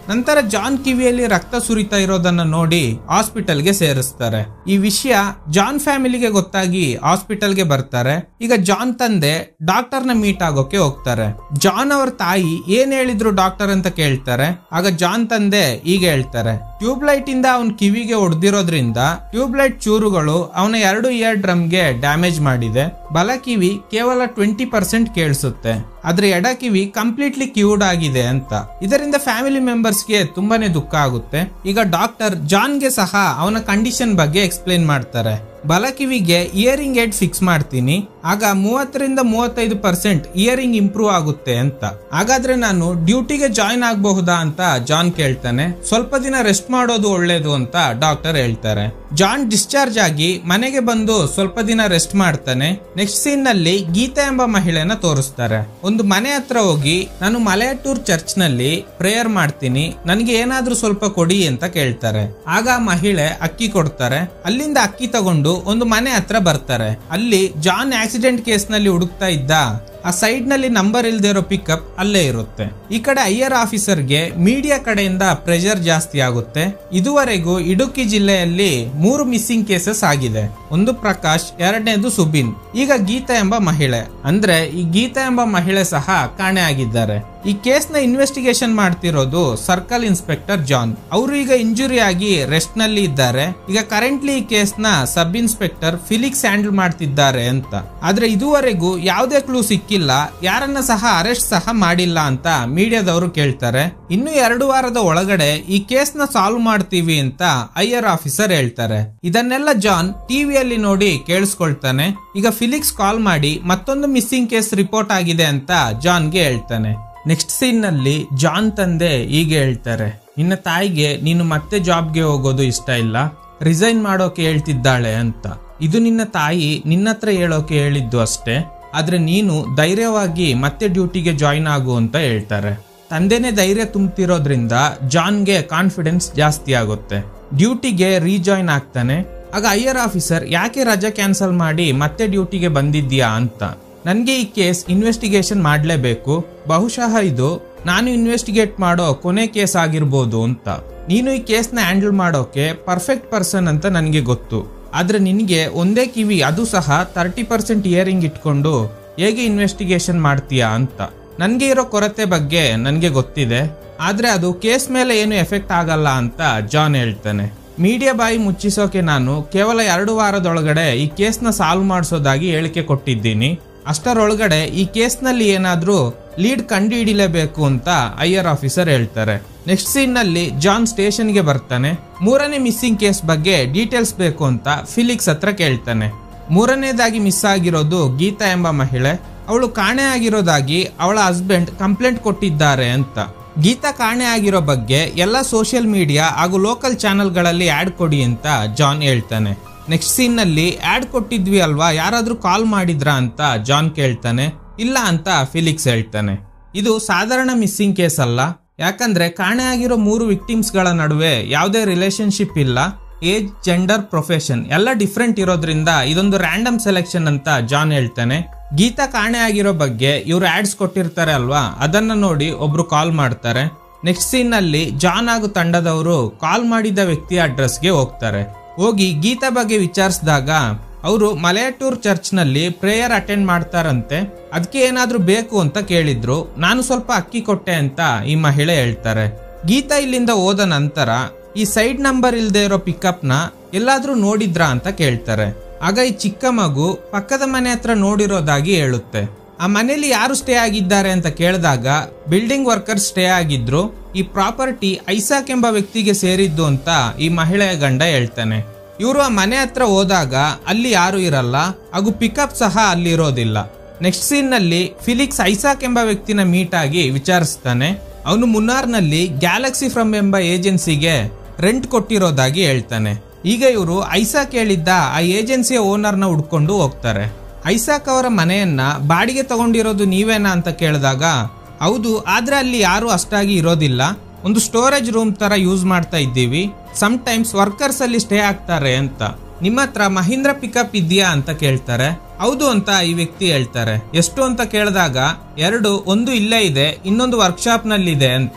ನಂತರ ಜಾನ್ ಕಿವಿಯಲ್ಲಿ ರಕ್ತ ಸುರಿತಾ ಇರೋದನ್ನ ನೋಡಿ ಹಾಸ್ಪಿಟಲ್ಗೆ ಸೇರಿಸ್ತಾರೆ ಈ ವಿಷಯ ಜಾನ್ ಫ್ಯಾಮಿಲಿಗೆ ಗೊತ್ತಾಗಿ ಹಾಸ್ಪಿಟಲ್ಗೆ ಬರ್ತಾರೆ ಈಗ ಜಾನ್ ತಂದೆ ಡಾಕ್ಟರ್ ನ ಮೀಟ್ ಆಗೋಕೆ ಹೋಗ್ತಾರೆ ಜಾನ್ ಅವ್ರ ತಾಯಿ ಏನ್ ಹೇಳಿದ್ರು ಡಾಕ್ಟರ್ ಅಂತ ಕೇಳ್ತಾರೆ ಆಗ ಜಾನ್ ತಂದೆ ಈಗ ಹೇಳ್ತಾರೆ ಟ್ಯೂಬ್ಲೈಟ್ ಇಂದ ಅವನ್ ಕಿವಿಗೆ ಹೊಡೆದಿರೋದ್ರಿಂದ ಟ್ಯೂಬ್ಲೈಟ್ ಚೂರುಗಳು ಅವನ ಎರಡು ಇಯರ್ ಡ್ರಮ್ಗೆ ಡ್ಯಾಮೇಜ್ ಮಾಡಿದೆ ಬಲ ಕಿವಿ ಕೇವಲ ಟ್ವೆಂಟಿ ಪರ್ಸೆಂಟ್ ಕೇಳಿಸುತ್ತೆ ಆದ್ರೆ ಎಡ ಕಿವಿ ಕಂಪ್ಲೀಟ್ಲಿ ಕ್ಯೂರ್ಡ್ ಆಗಿದೆ ಅಂತ ಇದರಿಂದ ಫ್ಯಾಮಿಲಿ ಮೆಂಬರ್ಸ್ಗೆ ತುಂಬಾನೇ ದುಃಖ ಆಗುತ್ತೆ ಈಗ ಡಾಕ್ಟರ್ ಜಾನ್ಗೆ ಸಹ ಅವನ ಕಂಡೀಷನ್ ಬಗ್ಗೆ ಎಕ್ಸ್ಪ್ಲೇನ್ ಮಾಡ್ತಾರೆ ಬಲ ಕಿವಿಗೆ ಇಯರಿಂಗ್ ಏಡ್ ಫಿಕ್ಸ್ ಮಾಡ್ತೀನಿ ಆಗ ಮೂವತ್ತರಿಂದ ಮೂವತ್ತೈದು ಪರ್ಸೆಂಟ್ ಇಯರಿಂಗ್ ಇಂಪ್ರೂವ್ ಆಗುತ್ತೆ ಅಂತ ಹಾಗಾದ್ರೆ ನಾನು ಡ್ಯೂಟಿಗೆ ಜಾಯಿನ್ ಆಗಬಹುದಾ ಅಂತ ಜಾನ್ ಕೇಳ್ತಾನೆ ಸ್ವಲ್ಪ ದಿನ ರೆಸ್ಟ್ ಮಾಡೋದು ಒಳ್ಳೇದು ಅಂತ ಡಾಕ್ಟರ್ ಹೇಳ್ತಾರೆ ಜಾನ್ ಡಿಸ್ಚಾರ್ಜ್ ಆಗಿ ಮನೆಗೆ ಬಂದು ಸ್ವಲ್ಪ ದಿನ ರೆಸ್ಟ್ ಮಾಡ್ತಾನೆ ನೆಕ್ಸ್ಟ್ ಸೀನ್ ನಲ್ಲಿ ಗೀತಾ ಎಂಬ ಮಹಿಳೆನ ತೋರಿಸ್ತಾರೆ ಒಂದು ಮನೆ ಹತ್ರ ಹೋಗಿ ನಾನು ಮಲಯಟೂರ್ ಚರ್ಚ್ ನಲ್ಲಿ ಪ್ರೇಯರ್ ಮಾಡ್ತೀನಿ ನನಗೆ ಏನಾದ್ರೂ ಸ್ವಲ್ಪ ಕೊಡಿ ಅಂತ ಕೇಳ್ತಾರೆ ಆಗ ಆ ಮಹಿಳೆ ಅಕ್ಕಿ ಕೊಡ್ತಾರೆ ಅಲ್ಲಿಂದ ಅಕ್ಕಿ ತಗೊಂಡು ಒಂದು ಮನೆ ಹತ್ರ ಬರ್ತಾರೆ ಅಲ್ಲಿ ಜಾನ್ ಆಕ್ಸಿಡೆಂಟ್ ಕೇಸ್ ನಲ್ಲಿ ಹುಡುಕ್ತಾ ಇದ್ದ ಆ ಸೈಡ್ ನಲ್ಲಿ ನಂಬರ್ ಇಲ್ದೇ ಇರೋ ಪಿಕಪ್ ಅಲ್ಲೇ ಇರುತ್ತೆ ಈ ಕಡೆ ಐಆರ್ ಆಫೀಸರ್ಗೆ ಮೀಡಿಯಾ ಕಡೆಯಿಂದ ಪ್ರೆಷರ್ ಜಾಸ್ತಿ ಆಗುತ್ತೆ ಇದುವರೆಗೂ ಇಡುಕ್ಕಿ ಜಿಲ್ಲೆಯಲ್ಲಿ ಮೂರು ಮಿಸ್ಸಿಂಗ್ ಕೇಸಸ್ ಆಗಿದೆ ಒಂದು ಪ್ರಕಾಶ್ ಎರಡನೇದು ಸುಬಿನ್ ಈಗ ಗೀತಾ ಎಂಬ ಮಹಿಳೆ ಅಂದ್ರೆ ಈ ಗೀತಾ ಎಂಬ ಮಹಿಳೆ ಸಹ ಕಾಣೆ ಆಗಿದ್ದಾರೆ ಈ ಕೇಸ್ ನ ಇನ್ವೆಸ್ಟಿಗೇಷನ್ ಮಾಡ್ತಿರೋದು ಸರ್ಕಲ್ ಇನ್ಸ್ಪೆಕ್ಟರ್ ಜಾನ್ ಅವರು ಈಗ ಇಂಜುರಿ ಆಗಿ ರೆಸ್ಟ್ ನಲ್ಲಿ ಇದ್ದಾರೆ ಈಗ ಕರೆಂಟ್ಲಿ ಈ ಕೇಸ್ ನ ಸಬ್ ಇನ್ಸ್ಪೆಕ್ಟರ್ ಫಿಲಿಕ್ಸ್ ಹ್ಯಾಂಡಲ್ ಮಾಡ್ತಿದ್ದಾರೆ ಅಂತ ಆದ್ರೆ ಇದುವರೆಗೂ ಯಾವುದೇ ಕ್ಲೂ ಸಿಕ್ಕಿಲ್ಲ ಯಾರನ್ನ ಸಹ ಅರೆಸ್ಟ್ ಸಹ ಮಾಡಿಲ್ಲ ಅಂತ ಮೀಡಿಯಾದವರು ಕೇಳ್ತಾರೆ ಇನ್ನು ಎರಡು ವಾರದ ಒಳಗಡೆ ಈ ಕೇಸ್ ನ ಸಾಲ್ವ್ ಮಾಡ್ತೀವಿ ಅಂತ ಐಆರ್ ಆಫೀಸರ್ ಹೇಳ್ತಾರೆ ಇದನ್ನೆಲ್ಲ ಜಾನ್ ಟಿವಿಯಲ್ಲಿ ನೋಡಿ ಕೇಳಿಸ್ಕೊಳ್ತಾನೆ ಈಗ ಫಿಲಿಕ್ಸ್ ಕಾಲ್ ಮಾಡಿ ಮತ್ತೊಂದು ಮಿಸ್ಸಿಂಗ್ ಕೇಸ್ ರಿಪೋರ್ಟ್ ಆಗಿದೆ ಅಂತ ಜಾನ್ಗೆ ಹೇಳ್ತಾನೆ ನೆಕ್ಸ್ಟ್ ಸೀನ್ ನಲ್ಲಿ ಜಾನ್ ತಂದೆ ಹೀಗೆ ಹೇಳ್ತಾರೆ ನಿನ್ನ ತಾಯಿಗೆ ನೀನು ಮತ್ತೆ ಜಾಬ್ಗೆ ಹೋಗೋದು ಇಷ್ಟ ಇಲ್ಲ ರಿಸೈನ್ ಮಾಡೋಕೆ ಹೇಳ್ತಿದ್ದಾಳೆ ಅಂತ ಇದು ನಿನ್ನ ತಾಯಿ ನಿನ್ನ ಹತ್ರ ಹೇಳೋಕೆ ಹೇಳಿದ್ದು ಅಷ್ಟೇ ಆದ್ರೆ ನೀನು ಧೈರ್ಯವಾಗಿ ಮತ್ತೆ ಡ್ಯೂಟಿಗೆ ಜಾಯಿನ್ ಆಗು ಅಂತ ಹೇಳ್ತಾರೆ ತಂದೆನೇ ಧೈರ್ಯ ತುಂಬ್ತಿರೋದ್ರಿಂದ ಜಾನ್ಗೆ ಕಾನ್ಫಿಡೆನ್ಸ್ ಜಾಸ್ತಿ ಆಗುತ್ತೆ ಡ್ಯೂಟಿಗೆ ರೀಜಾಯ್ನ್ ಆಗ್ತಾನೆ ಆಗ ಐಆರ್ ಆಫೀಸರ್ ಯಾಕೆ ರಜಾ ಕ್ಯಾನ್ಸಲ್ ಮಾಡಿ ಮತ್ತೆ ಡ್ಯೂಟಿಗೆ ಬಂದಿದ್ಯಾ ಅಂತ ನನಗೆ ಈ ಕೇಸ್ ಇನ್ವೆಸ್ಟಿಗೇಷನ್ ಮಾಡಲೇಬೇಕು ಬಹುಶಃ ಇದು ನಾನು ಇನ್ವೆಸ್ಟಿಗೇಟ್ ಮಾಡೋ ಕೊನೆ ಕೇಸ್ ಆಗಿರ್ಬೋದು ಅಂತ ನೀನು ಈ ಕೇಸ್ನ ಹ್ಯಾಂಡಲ್ ಮಾಡೋಕೆ ಪರ್ಫೆಕ್ಟ್ ಪರ್ಸನ್ ಅಂತ ನನಗೆ ಗೊತ್ತು ಆದ್ರೆ ನಿನಗೆ ಒಂದೇ ಕಿವಿ ಅದು ಸಹ ತರ್ಟಿ ಪರ್ಸೆಂಟ್ ಇಯರಿಂಗ್ ಇಟ್ಕೊಂಡು ಹೇಗೆ ಇನ್ವೆಸ್ಟಿಗೇಷನ್ ಮಾಡ್ತೀಯಾ ಅಂತ ನನಗೆ ಇರೋ ಕೊರತೆ ಬಗ್ಗೆ ನನಗೆ ಗೊತ್ತಿದೆ ಆದ್ರೆ ಅದು ಕೇಸ್ ಮೇಲೆ ಏನು ಎಫೆಕ್ಟ್ ಆಗಲ್ಲ ಅಂತ ಜಾನ್ ಹೇಳ್ತಾನೆ ಮೀಡಿಯಾ ಬಾಯಿ ಮುಚ್ಚಿಸೋಕೆ ನಾನು ಕೇವಲ ಎರಡು ವಾರದೊಳಗಡೆ ಈ ಕೇಸ್ನ ಸಾಲ್ವ್ ಮಾಡಿಸೋದಾಗಿ ಹೇಳಿಕೆ ಕೊಟ್ಟಿದ್ದೀನಿ ಅಷ್ಟರೊಳಗಡೆ ಈ ಕೇಸ್ನಲ್ಲಿ ಏನಾದ್ರೂ ಲೀಡ್ ಕಂಡು ಹಿಡಿಲೇಬೇಕು ಅಂತ ಐಆರ್ ಆಫೀಸರ್ ಹೇಳ್ತಾರೆ ನೆಕ್ಸ್ಟ್ ಸೀನ್ ನಲ್ಲಿ ಜಾನ್ ಸ್ಟೇಷನ್ಗೆ ಬರ್ತಾನೆ ಮೂರನೇ ಮಿಸ್ಸಿಂಗ್ ಕೇಸ್ ಬಗ್ಗೆ ಡೀಟೇಲ್ಸ್ ಬೇಕು ಅಂತ ಫಿಲಿಕ್ಸ್ ಹತ್ರ ಕೇಳ್ತಾನೆ ಮೂರನೇದಾಗಿ ಮಿಸ್ ಆಗಿರೋದು ಗೀತಾ ಎಂಬ ಮಹಿಳೆ ಅವಳು ಕಾಣೆ ಆಗಿರೋದಾಗಿ ಅವಳ ಹಸ್ಬೆಂಡ್ ಕಂಪ್ಲೇಂಟ್ ಕೊಟ್ಟಿದ್ದಾರೆ ಅಂತ ಗೀತಾ ಕಾಣೆ ಆಗಿರೋ ಬಗ್ಗೆ ಎಲ್ಲ ಸೋಷಿಯಲ್ ಮೀಡಿಯಾ ಹಾಗೂ ಲೋಕಲ್ ಚಾನೆಲ್ಗಳಲ್ಲಿ ಆಡ್ ಕೊಡಿ ಅಂತ ಜಾನ್ ಹೇಳ್ತಾನೆ ನೆಕ್ಸ್ಟ್ ಸೀನ್ ನಲ್ಲಿ ಆಡ್ ಕೊಟ್ಟಿದ್ವಿ ಅಲ್ವಾ ಯಾರಾದ್ರೂ ಕಾಲ್ ಮಾಡಿದ್ರಾ ಅಂತ ಜಾನ್ ಕೇಳ್ತಾನೆ ಇಲ್ಲ ಅಂತ ಫಿಲಿಕ್ಸ್ ಹೇಳ್ತಾನೆ ಇದು ಸಾಧಾರಣ ಮಿಸ್ಸಿಂಗ್ ಕೇಸ್ ಅಲ್ಲ ಯಾಕಂದ್ರೆ ಕಾಣೆ ಆಗಿರೋ ಮೂರು ವಿಕ್ಟಿಮ್ಸ್ ಗಳ ನಡುವೆ ಯಾವುದೇ ರಿಲೇಶನ್ಶಿಪ್ ಇಲ್ಲ ಏಜ್ ಜೆಂಡರ್ ಪ್ರೊಫೆಷನ್ ಎಲ್ಲ ಡಿಫ್ರೆಂಟ್ ಇರೋದ್ರಿಂದ ಇದೊಂದು ರ್ಯಾಂಡಮ್ ಸೆಲೆಕ್ಷನ್ ಅಂತ ಜಾನ್ ಹೇಳ್ತಾನೆ ಗೀತಾ ಕಾಣೆ ಆಗಿರೋ ಬಗ್ಗೆ ಇವ್ರು ಆಡ್ಸ್ ಕೊಟ್ಟಿರ್ತಾರೆ ಅಲ್ವಾ ಅದನ್ನ ನೋಡಿ ಒಬ್ರು ಕಾಲ್ ಮಾಡ್ತಾರೆ ನೆಕ್ಸ್ಟ್ ಸೀನ್ ನಲ್ಲಿ ಜಾನ್ ಹಾಗೂ ತಂಡದವರು ಕಾಲ್ ಮಾಡಿದ ವ್ಯಕ್ತಿಯ ಅಡ್ರೆಸ್ಗೆ ಹೋಗ್ತಾರೆ ಹೋಗಿ ಗೀತಾ ಬಗ್ಗೆ ವಿಚಾರಿಸಿದಾಗ ಅವರು ಮಲಯಟೂರ್ ಚರ್ಚ್ ನಲ್ಲಿ ಪ್ರೇಯರ್ ಅಟೆಂಡ್ ಮಾಡ್ತಾರಂತೆ ಅದಕ್ಕೆ ಏನಾದ್ರೂ ಬೇಕು ಅಂತ ಕೇಳಿದ್ರು ನಾನು ಸ್ವಲ್ಪ ಅಕ್ಕಿ ಕೊಟ್ಟೆ ಅಂತ ಈ ಮಹಿಳೆ ಹೇಳ್ತಾರೆ ಗೀತಾ ಇಲ್ಲಿಂದ ಹೋದ ನಂತರ ಈ ಸೈಡ್ ನಂಬರ್ ಇಲ್ದೇ ಇರೋ ಪಿಕಪ್ ನ ಎಲ್ಲಾದ್ರೂ ನೋಡಿದ್ರಾ ಅಂತ ಕೇಳ್ತಾರೆ ಆಗ ಈ ಚಿಕ್ಕ ಮಗು ಪಕ್ಕದ ಮನೆ ಹತ್ರ ನೋಡಿರೋದಾಗಿ ಹೇಳುತ್ತೆ ಆ ಮನೆಯಲ್ಲಿ ಯಾರು ಸ್ಟೇ ಆಗಿದ್ದಾರೆ ಅಂತ ಕೇಳಿದಾಗ ಬಿಲ್ಡಿಂಗ್ ವರ್ಕರ್ ಸ್ಟೇ ಆಗಿದ್ರು ಈ ಪ್ರಾಪರ್ಟಿ ಐಸಾಕ್ ಎಂಬ ವ್ಯಕ್ತಿಗೆ ಸೇರಿದ್ದು ಅಂತ ಈ ಮಹಿಳೆಯ ಗಂಡ ಹೇಳ್ತಾನೆ ಇವರು ಆ ಮನೆ ಹತ್ರ ಹೋದಾಗ ಅಲ್ಲಿ ಯಾರು ಇರಲ್ಲ ಹಾಗೂ ಪಿಕಪ್ ಸಹ ಅಲ್ಲಿ ಇರೋದಿಲ್ಲ ನೆಕ್ಸ್ಟ್ ಸೀನ್ ನಲ್ಲಿ ಫಿಲಿಕ್ಸ್ ಐಸಾಕ್ ಎಂಬ ವ್ಯಕ್ತಿನ ಮೀಟ್ ಆಗಿ ವಿಚಾರಿಸ್ತಾನೆ ಅವನು ಮುನ್ನಾರ್ನಲ್ಲಿ ಗ್ಯಾಲಕ್ಸಿ ಫ್ರಮ್ ಎಂಬ ಏಜೆನ್ಸಿಗೆ ರೆಂಟ್ ಕೊಟ್ಟಿರೋದಾಗಿ ಹೇಳ್ತಾನೆ ಈಗ ಇವರು ಐಸಾಕ್ ಹೇಳಿದ್ದ ಆ ಏಜೆನ್ಸಿಯ ಓನರ್ನ ಹುಡ್ಕೊಂಡು ಹೋಗ್ತಾರೆ ಐಸಾಕ್ ಅವರ ಮನೆಯನ್ನ ಬಾಡಿಗೆ ತಗೊಂಡಿರೋದು ನೀವೇನಾ ಅಂತ ಕೇಳಿದಾಗ ಹೌದು ಆದ್ರೆ ಅಲ್ಲಿ ಯಾರು ಅಷ್ಟಾಗಿ ಇರೋದಿಲ್ಲ ಒಂದು ಸ್ಟೋರೇಜ್ ರೂಮ್ ತರ ಯೂಸ್ ಮಾಡ್ತಾ ಇದ್ದೀವಿ ಸಮ್ ಟೈಮ್ಸ್ ವರ್ಕರ್ಸ್ ಅಲ್ಲಿ ಸ್ಟೇ ಆಗ್ತಾರೆ ಅಂತ ನಿಮ್ಮ ಹತ್ರ ಮಹೀಂದ್ರ ಪಿಕಪ್ ಇದೆಯಾ ಅಂತ ಕೇಳ್ತಾರೆ ಹೌದು ಅಂತ ಈ ವ್ಯಕ್ತಿ ಹೇಳ್ತಾರೆ ಎಷ್ಟು ಅಂತ ಕೇಳಿದಾಗ ಎರಡು ಒಂದು ಇಲ್ಲೇ ಇದೆ ಇನ್ನೊಂದು ವರ್ಕ್ಶಾಪ್ ನಲ್ಲಿ ಇದೆ ಅಂತ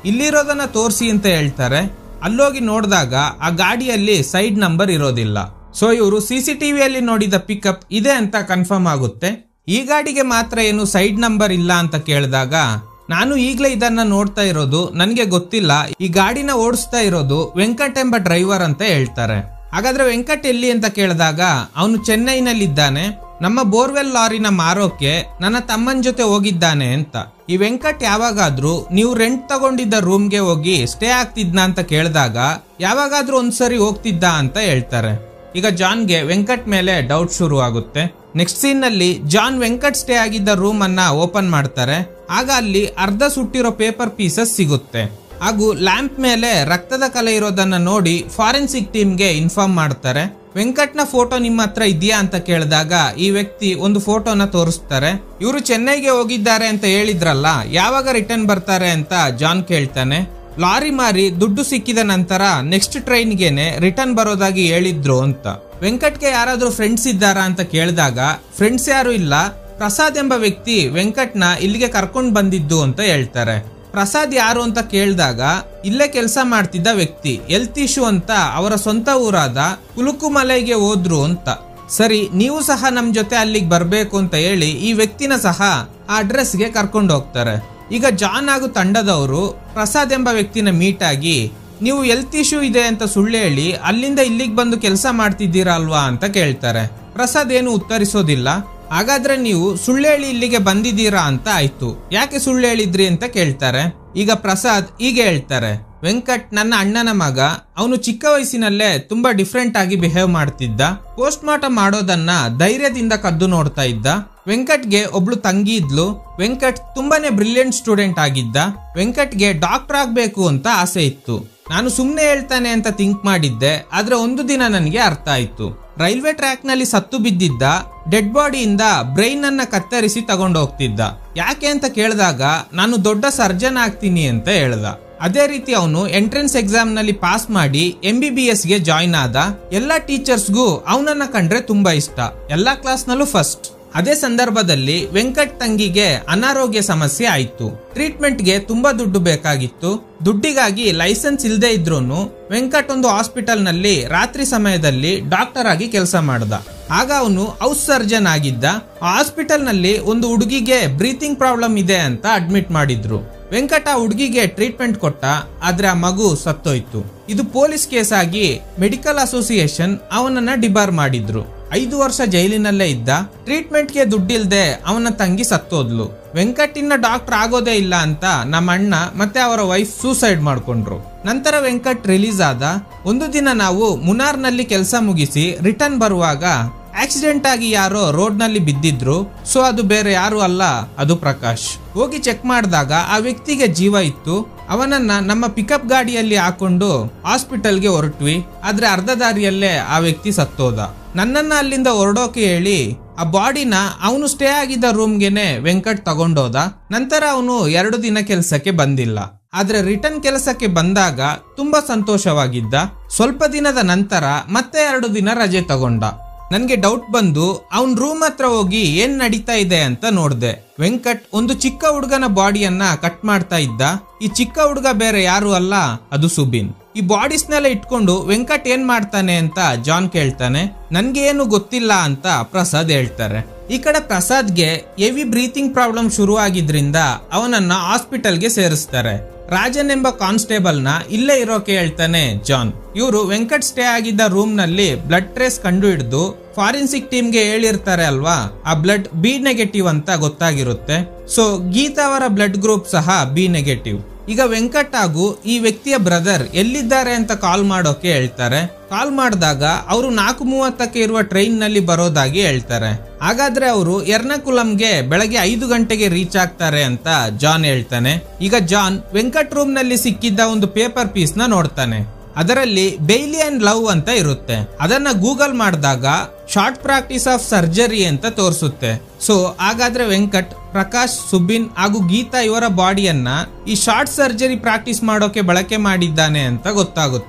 ಇಲ್ಲಿರೋದನ್ನ ತೋರಿಸಿ ಅಂತ ಹೇಳ್ತಾರೆ ಅಲ್ಲೋಗಿ ನೋಡಿದಾಗ ಆ ಗಾಡಿಯಲ್ಲಿ ಸೈಡ್ ನಂಬರ್ ಇರೋದಿಲ್ಲ ಸೊ ಇವರು ಸಿ ಸಿ ಟಿವಿಯಲ್ಲಿ ನೋಡಿದ ಪಿಕಪ್ ಇದೆ ಅಂತ ಕನ್ಫರ್ಮ್ ಆಗುತ್ತೆ ಈ ಗಾಡಿಗೆ ಮಾತ್ರ ಏನು ಸೈಡ್ ನಂಬರ್ ಇಲ್ಲ ಅಂತ ಕೇಳಿದಾಗ ನಾನು ಈಗಲೇ ಇದನ್ನ ನೋಡ್ತಾ ಇರೋದು ನನಗೆ ಗೊತ್ತಿಲ್ಲ ಈ ಗಾಡಿನ ಓಡಿಸ್ತಾ ಇರೋದು ವೆಂಕಟ್ ಎಂಬ ಡ್ರೈವರ್ ಅಂತ ಹೇಳ್ತಾರೆ ಹಾಗಾದ್ರೆ ವೆಂಕಟ್ ಎಲ್ಲಿ ಅಂತ ಕೇಳಿದಾಗ ಅವನು ಚೆನ್ನೈನಲ್ಲಿದ್ದಾನೆ ನಮ್ಮ ಬೋರ್ವೆಲ್ ಲಾರಿನ ಮಾರೋಕೆ ನನ್ನ ತಮ್ಮನ ಜೊತೆ ಹೋಗಿದ್ದಾನೆ ಅಂತ ಈ ವೆಂಕಟ್ ಯಾವಾಗಾದ್ರೂ ನೀವು ರೆಂಟ್ ತಗೊಂಡಿದ್ದ ರೂಮ್ಗೆ ಹೋಗಿ ಸ್ಟೇ ಆಗ್ತಿದ್ನ ಅಂತ ಕೇಳಿದಾಗ ಯಾವಾಗಾದ್ರೂ ಒಂದ್ಸರಿ ಹೋಗ್ತಿದ್ದ ಅಂತ ಹೇಳ್ತಾರೆ ಈಗ ಜಾನ್ಗೆ ವೆಂಕಟ್ ಮೇಲೆ ಡೌಟ್ ಶುರು ಆಗುತ್ತೆ ನೆಕ್ಸ್ಟ್ ಸೀನ್ ನಲ್ಲಿ ಜಾನ್ ವೆಂಕಟ್ ಸ್ಟೇ ಆಗಿದ್ದ ರೂಮ್ ಅನ್ನ ಓಪನ್ ಮಾಡ್ತಾರೆ ಆಗ ಅಲ್ಲಿ ಅರ್ಧ ಸುಟ್ಟಿರೋ ಪೇಪರ್ ಪೀಸಸ್ ಸಿಗುತ್ತೆ ಹಾಗೂ ಲ್ಯಾಂಪ್ ಮೇಲೆ ರಕ್ತದ ಕಲೆ ಇರೋದನ್ನ ನೋಡಿ ಫಾರೆನ್ಸಿಕ್ ಟೀಮ್ಗೆ ಇನ್ಫಾರ್ಮ್ ಮಾಡ್ತಾರೆ ವೆಂಕಟ್ನ ಫೋಟೋ ನಿಮ್ಮ ಹತ್ರ ಇದೆಯಾ ಅಂತ ಕೇಳಿದಾಗ ಈ ವ್ಯಕ್ತಿ ಒಂದು ಫೋಟೋನ ತೋರಿಸ್ತಾರೆ ಇವರು ಚೆನ್ನೈಗೆ ಹೋಗಿದ್ದಾರೆ ಅಂತ ಹೇಳಿದ್ರಲ್ಲ ಯಾವಾಗ ರಿಟರ್ನ್ ಬರ್ತಾರೆ ಅಂತ ಜಾನ್ ಕೇಳ್ತಾನೆ ಲಾರಿ ಮಾರಿ ದುಡ್ಡು ಸಿಕ್ಕಿದ ನಂತರ ನೆಕ್ಸ್ಟ್ ಟ್ರೈನ್ಗೆನೆ ರಿಟರ್ನ್ ಬರೋದಾಗಿ ಹೇಳಿದ್ರು ಅಂತ ವೆಂಕಟ್ಗೆ ಯಾರಾದ್ರೂ ಫ್ರೆಂಡ್ಸ್ ಇದ್ದಾರಾ ಅಂತ ಕೇಳಿದಾಗ ಫ್ರೆಂಡ್ಸ್ ಯಾರು ಇಲ್ಲ ಪ್ರಸಾದ್ ಎಂಬ ವ್ಯಕ್ತಿ ವೆಂಕಟ್ನ ಇಲ್ಲಿಗೆ ಕರ್ಕೊಂಡು ಬಂದಿದ್ದು ಅಂತ ಹೇಳ್ತಾರೆ ಪ್ರಸಾದ್ ಯಾರು ಅಂತ ಕೇಳಿದಾಗ ಇಲ್ಲೇ ಕೆಲಸ ಮಾಡ್ತಿದ್ದ ವ್ಯಕ್ತಿ ಎಲ್ತ್ ಇಶ್ಯೂ ಅಂತ ಅವರ ಸ್ವಂತ ಊರಾದ ಕುಲುಕುಮಲೈಗೆ ಹೋದ್ರು ಅಂತ ಸರಿ ನೀವು ಸಹ ನಮ್ ಜೊತೆ ಅಲ್ಲಿಗೆ ಬರ್ಬೇಕು ಅಂತ ಹೇಳಿ ಈ ವ್ಯಕ್ತಿನ ಸಹ ಆ ಅಡ್ರೆಸ್ಗೆ ಕರ್ಕೊಂಡು ಹೋಗ್ತಾರೆ ಈಗ ಜಾನ್ ಹಾಗೂ ತಂಡದವರು ಪ್ರಸಾದ್ ಎಂಬ ವ್ಯಕ್ತಿನ ಮೀಟ್ ಆಗಿ ನೀವು ಎಲ್ತ್ ಇಶ್ಯೂ ಇದೆ ಅಂತ ಸುಳ್ಳು ಹೇಳಿ ಅಲ್ಲಿಂದ ಇಲ್ಲಿಗೆ ಬಂದು ಕೆಲಸ ಮಾಡ್ತಿದ್ದೀರಾ ಅಲ್ವಾ ಅಂತ ಕೇಳ್ತಾರೆ ಪ್ರಸಾದ್ ಏನು ಉತ್ತರಿಸೋದಿಲ್ಲ ಹಾಗಾದ್ರೆ ನೀವು ಸುಳ್ಳು ಹೇಳಿ ಇಲ್ಲಿಗೆ ಬಂದಿದ್ದೀರಾ ಅಂತ ಆಯ್ತು ಯಾಕೆ ಸುಳ್ಳು ಹೇಳಿದ್ರಿ ಅಂತ ಕೇಳ್ತಾರೆ ಈಗ ಪ್ರಸಾದ್ ಹೀಗೆ ಹೇಳ್ತಾರೆ ವೆಂಕಟ್ ನನ್ನ ಅಣ್ಣನ ಮಗ ಅವನು ಚಿಕ್ಕ ವಯಸ್ಸಿನಲ್ಲೇ ತುಂಬಾ ಡಿಫ್ರೆಂಟ್ ಆಗಿ ಬಿಹೇವ್ ಮಾಡ್ತಿದ್ದ ಪೋಸ್ಟ್ ಮಾರ್ಟಮ್ ಮಾಡೋದನ್ನ ಧೈರ್ಯದಿಂದ ಕದ್ದು ನೋಡ್ತಾ ಇದ್ದ ವೆಂಕಟ್ಗೆ ಒಬ್ಳು ತಂಗಿ ಇದ್ಲು ವೆಂಕಟ್ ತುಂಬಾನೇ ಬ್ರಿಲಿಯಂಟ್ ಸ್ಟೂಡೆಂಟ್ ಆಗಿದ್ದ ವೆಂಕಟ್ಗೆ ಡಾಕ್ಟರ್ ಆಗ್ಬೇಕು ಅಂತ ಆಸೆ ಇತ್ತು ನಾನು ಸುಮ್ಮನೆ ಹೇಳ್ತಾನೆ ಅಂತ ಥಿಂಕ್ ಮಾಡಿದ್ದೆ ಆದ್ರೆ ಒಂದು ದಿನ ನನಗೆ ಅರ್ಥ ಆಯ್ತು ರೈಲ್ವೆ ಟ್ರ್ಯಾಕ್ ನಲ್ಲಿ ಸತ್ತು ಬಿದ್ದಿದ್ದ ಡೆಡ್ ಬಾಡಿಯಿಂದ ಬ್ರೈನ್ ಅನ್ನ ಕತ್ತರಿಸಿ ತಗೊಂಡು ಹೋಗ್ತಿದ್ದ ಯಾಕೆ ಅಂತ ಕೇಳಿದಾಗ ನಾನು ದೊಡ್ಡ ಸರ್ಜನ್ ಆಗ್ತೀನಿ ಅಂತ ಹೇಳ್ದ ಅದೇ ರೀತಿ ಅವನು ಎಂಟ್ರೆನ್ಸ್ ಎಕ್ಸಾಮ್ ನಲ್ಲಿ ಪಾಸ್ ಮಾಡಿ ಎಂ ಬಿ ಬಿ ಎಸ್ ಗೆ ಜಾಯ್ನ್ ಆದ ಎಲ್ಲಾ ಟೀಚರ್ಸ್ಗೂ ಅವನನ್ನ ಕಂಡ್ರೆ ತುಂಬಾ ಇಷ್ಟ ಎಲ್ಲಾ ಕ್ಲಾಸ್ ನಲ್ಲೂ ಫಸ್ಟ್ ಅದೇ ಸಂದರ್ಭದಲ್ಲಿ ವೆಂಕಟ್ ತಂಗಿಗೆ ಅನಾರೋಗ್ಯ ಸಮಸ್ಯೆ ಆಯ್ತು ಟ್ರೀಟ್ಮೆಂಟ್ಗೆ ತುಂಬಾ ದುಡ್ಡು ಬೇಕಾಗಿತ್ತು ದುಡ್ಡಿಗಾಗಿ ಲೈಸೆನ್ಸ್ ಇಲ್ಲದೆ ಇದ್ರೂನು ವೆಂಕಟ್ ಒಂದು ಹಾಸ್ಪಿಟಲ್ ನಲ್ಲಿ ರಾತ್ರಿ ಸಮಯದಲ್ಲಿ ಡಾಕ್ಟರ್ ಆಗಿ ಕೆಲಸ ಮಾಡ್ದ ಆಗ ಅವನು ಹೌಸ್ ಸರ್ಜನ್ ಆಗಿದ್ದ ಹಾಸ್ಪಿಟಲ್ ನಲ್ಲಿ ಒಂದು ಹುಡುಗಿಗೆ ಬ್ರೀತಿಂಗ್ ಪ್ರಾಬ್ಲಮ್ ಇದೆ ಅಂತ ಅಡ್ಮಿಟ್ ಮಾಡಿದ್ರು ವೆಂಕಟ ಹುಡುಗಿಗೆ ಟ್ರೀಟ್ಮೆಂಟ್ ಕೊಟ್ಟ ಆದ್ರೆ ಆ ಮಗು ಸತ್ತೋಯ್ತು ಇದು ಪೊಲೀಸ್ ಕೇಸ್ ಆಗಿ ಮೆಡಿಕಲ್ ಅಸೋಸಿಯೇಷನ್ ಅವನನ್ನ ಡಿಬಾರ್ ಮಾಡಿದ್ರು ಐದು ವರ್ಷ ಜೈಲಿನಲ್ಲೇ ಇದ್ದ ಟ್ರೀಟ್ಮೆಂಟ್ಗೆ ದುಡ್ಡಿಲ್ದೆ ಅವನ ತಂಗಿ ಸತ್ತೋದ್ಲು ವೆಂಕಟ್ ಇನ್ನ ಡಾಕ್ಟರ್ ಆಗೋದೇ ಇಲ್ಲ ಅಂತ ನಮ್ಮ ಅಣ್ಣ ಮತ್ತೆ ಅವರ ವೈಫ್ ಸೂಸೈಡ್ ಮಾಡ್ಕೊಂಡ್ರು ನಂತರ ವೆಂಕಟ್ ರಿಲೀಸ್ ಆದ ಒಂದು ದಿನ ನಾವು ಮುನಾರ್ನಲ್ಲಿ ಕೆಲಸ ಮುಗಿಸಿ ರಿಟರ್ನ್ ಬರುವಾಗ ಆಕ್ಸಿಡೆಂಟ್ ಆಗಿ ಯಾರೋ ರೋಡ್ ನಲ್ಲಿ ಬಿದ್ದಿದ್ರು ಸೊ ಅದು ಬೇರೆ ಯಾರು ಅಲ್ಲ ಅದು ಪ್ರಕಾಶ್ ಹೋಗಿ ಚೆಕ್ ಮಾಡಿದಾಗ ಆ ವ್ಯಕ್ತಿಗೆ ಜೀವ ಇತ್ತು ಅವನನ್ನ ನಮ್ಮ ಪಿಕಪ್ ಗಾಡಿಯಲ್ಲಿ ಹಾಕೊಂಡು ಹಾಸ್ಪಿಟಲ್ಗೆ ಹೊರಟ್ವಿ ಆದ್ರೆ ಅರ್ಧ ದಾರಿಯಲ್ಲೇ ಆ ವ್ಯಕ್ತಿ ಸತ್ತೋದ ನನ್ನನ್ನ ಅಲ್ಲಿಂದ ಹೊರಡೋಕೆ ಹೇಳಿ ಆ ಬಾಡಿನ ಅವನು ಸ್ಟೇ ಆಗಿದ್ದ ರೂಮ್ಗೆನೆ ವೆಂಕಟ್ ತಗೊಂಡೋದ ನಂತರ ಅವನು ಎರಡು ದಿನ ಕೆಲಸಕ್ಕೆ ಬಂದಿಲ್ಲ ಆದ್ರೆ ರಿಟರ್ನ್ ಕೆಲಸಕ್ಕೆ ಬಂದಾಗ ತುಂಬಾ ಸಂತೋಷವಾಗಿದ್ದ ಸ್ವಲ್ಪ ದಿನದ ನಂತರ ಮತ್ತೆ ಎರಡು ದಿನ ರಜೆ ತಗೊಂಡ ನನ್ಗೆ ಡೌಟ್ ಬಂದು ಅವನ್ ರೂಮ್ ಹತ್ರ ಹೋಗಿ ಏನ್ ನಡೀತಾ ಇದೆ ಅಂತ ನೋಡ್ದೆ ವೆಂಕಟ್ ಒಂದು ಚಿಕ್ಕ ಹುಡುಗನ ಬಾಡಿಯನ್ನ ಕಟ್ ಮಾಡ್ತಾ ಇದ್ದ ಈ ಚಿಕ್ಕ ಹುಡುಗ ಬೇರೆ ಯಾರು ಅಲ್ಲ ಅದು ಸುಬಿನ್ ಈ ಬಾಡೀಸ್ನೆಲ್ಲ ಇಟ್ಕೊಂಡು ವೆಂಕಟ್ ಏನ್ ಮಾಡ್ತಾನೆ ಅಂತ ಜಾನ್ ಕೇಳ್ತಾನೆ ನನ್ಗೆ ಏನು ಗೊತ್ತಿಲ್ಲ ಅಂತ ಪ್ರಸಾದ್ ಹೇಳ್ತಾರೆ ಈ ಕಡೆ ಪ್ರಸಾದ್ಗೆ ಹೆವಿ ಬ್ರೀತಿಂಗ್ ಪ್ರಾಬ್ಲಮ್ ಶುರು ಆಗಿದ್ರಿಂದ ಅವನನ್ನ ಹಾಸ್ಪಿಟಲ್ಗೆ ಸೇರಿಸ್ತಾರೆ ರಾಜನ್ ಎಂಬ ಕಾನ್ಸ್ಟೇಬಲ್ ನ ಇಲ್ಲೇ ಇರೋಕೆ ಹೇಳ್ತಾನೆ ಜಾನ್ ಇವರು ವೆಂಕಟ್ ಸ್ಟೇ ಆಗಿದ್ದ ರೂಮ್ ನಲ್ಲಿ ಬ್ಲಡ್ ಟ್ರೇಸ್ ಕಂಡು ಹಿಡಿದು ಫಾರೆನ್ಸಿಕ್ ಟೀಮ್ಗೆ ಹೇಳಿರ್ತಾರೆ ಅಲ್ವಾ ಆ ಬ್ಲಡ್ ಬಿ ನೆಗೆಟಿವ್ ಅಂತ ಗೊತ್ತಾಗಿರುತ್ತೆ ಸೊ ಗೀತಾ ಅವರ ಬ್ಲಡ್ ಗ್ರೂಪ್ ಸಹ ಬಿ ನೆಗೆಟಿವ್ ಈಗ ವೆಂಕಟ್ ಹಾಗೂ ಈ ವ್ಯಕ್ತಿಯ ಬ್ರದರ್ ಎಲ್ಲಿದ್ದಾರೆ ಅಂತ ಕಾಲ್ ಮಾಡೋಕೆ ಹೇಳ್ತಾರೆ ಕಾಲ್ ಮಾಡಿದಾಗ ಅವರು ನಾಲ್ಕು ಮೂವತ್ತಕ್ಕೆ ಇರುವ ಟ್ರೈನ್ ನಲ್ಲಿ ಬರೋದಾಗಿ ಹೇಳ್ತಾರೆ ಹಾಗಾದ್ರೆ ಅವರು ಎರ್ನಕುಲಂಗೆ ಬೆಳಗ್ಗೆ ಐದು ಗಂಟೆಗೆ ರೀಚ್ ಆಗ್ತಾರೆ ಅಂತ ಜಾನ್ ಹೇಳ್ತಾನೆ ಈಗ ಜಾನ್ ವೆಂಕಟ್ ರೂಮ್ ನಲ್ಲಿ ಸಿಕ್ಕಿದ್ದ ಒಂದು ಪೇಪರ್ ಪೀಸ್ ನ ನೋಡ್ತಾನೆ ಅದರಲ್ಲಿ ಬೈಲಿ ಅಂಡ್ ಲವ್ ಅಂತ ಇರುತ್ತೆ ಅದನ್ನ ಗೂಗಲ್ ಮಾಡಿದಾಗ ಶಾರ್ಟ್ ಪ್ರಾಕ್ಟೀಸ್ ಆಫ್ ಸರ್ಜರಿ ಅಂತ ತೋರಿಸುತ್ತೆ ಸೊ ಹಾಗಾದ್ರೆ ವೆಂಕಟ್ ಪ್ರಕಾಶ್ ಸುಬಿನ್ ಹಾಗೂ ಗೀತಾ ಇವರ ಬಾಡಿಯನ್ನ ಈ ಶಾರ್ಟ್ ಸರ್ಜರಿ ಪ್ರಾಕ್ಟೀಸ್ ಮಾಡೋಕೆ ಬಳಕೆ ಮಾಡಿದ್ದಾನೆ ಅಂತ ಗೊತ್ತಾಗುತ್ತೆ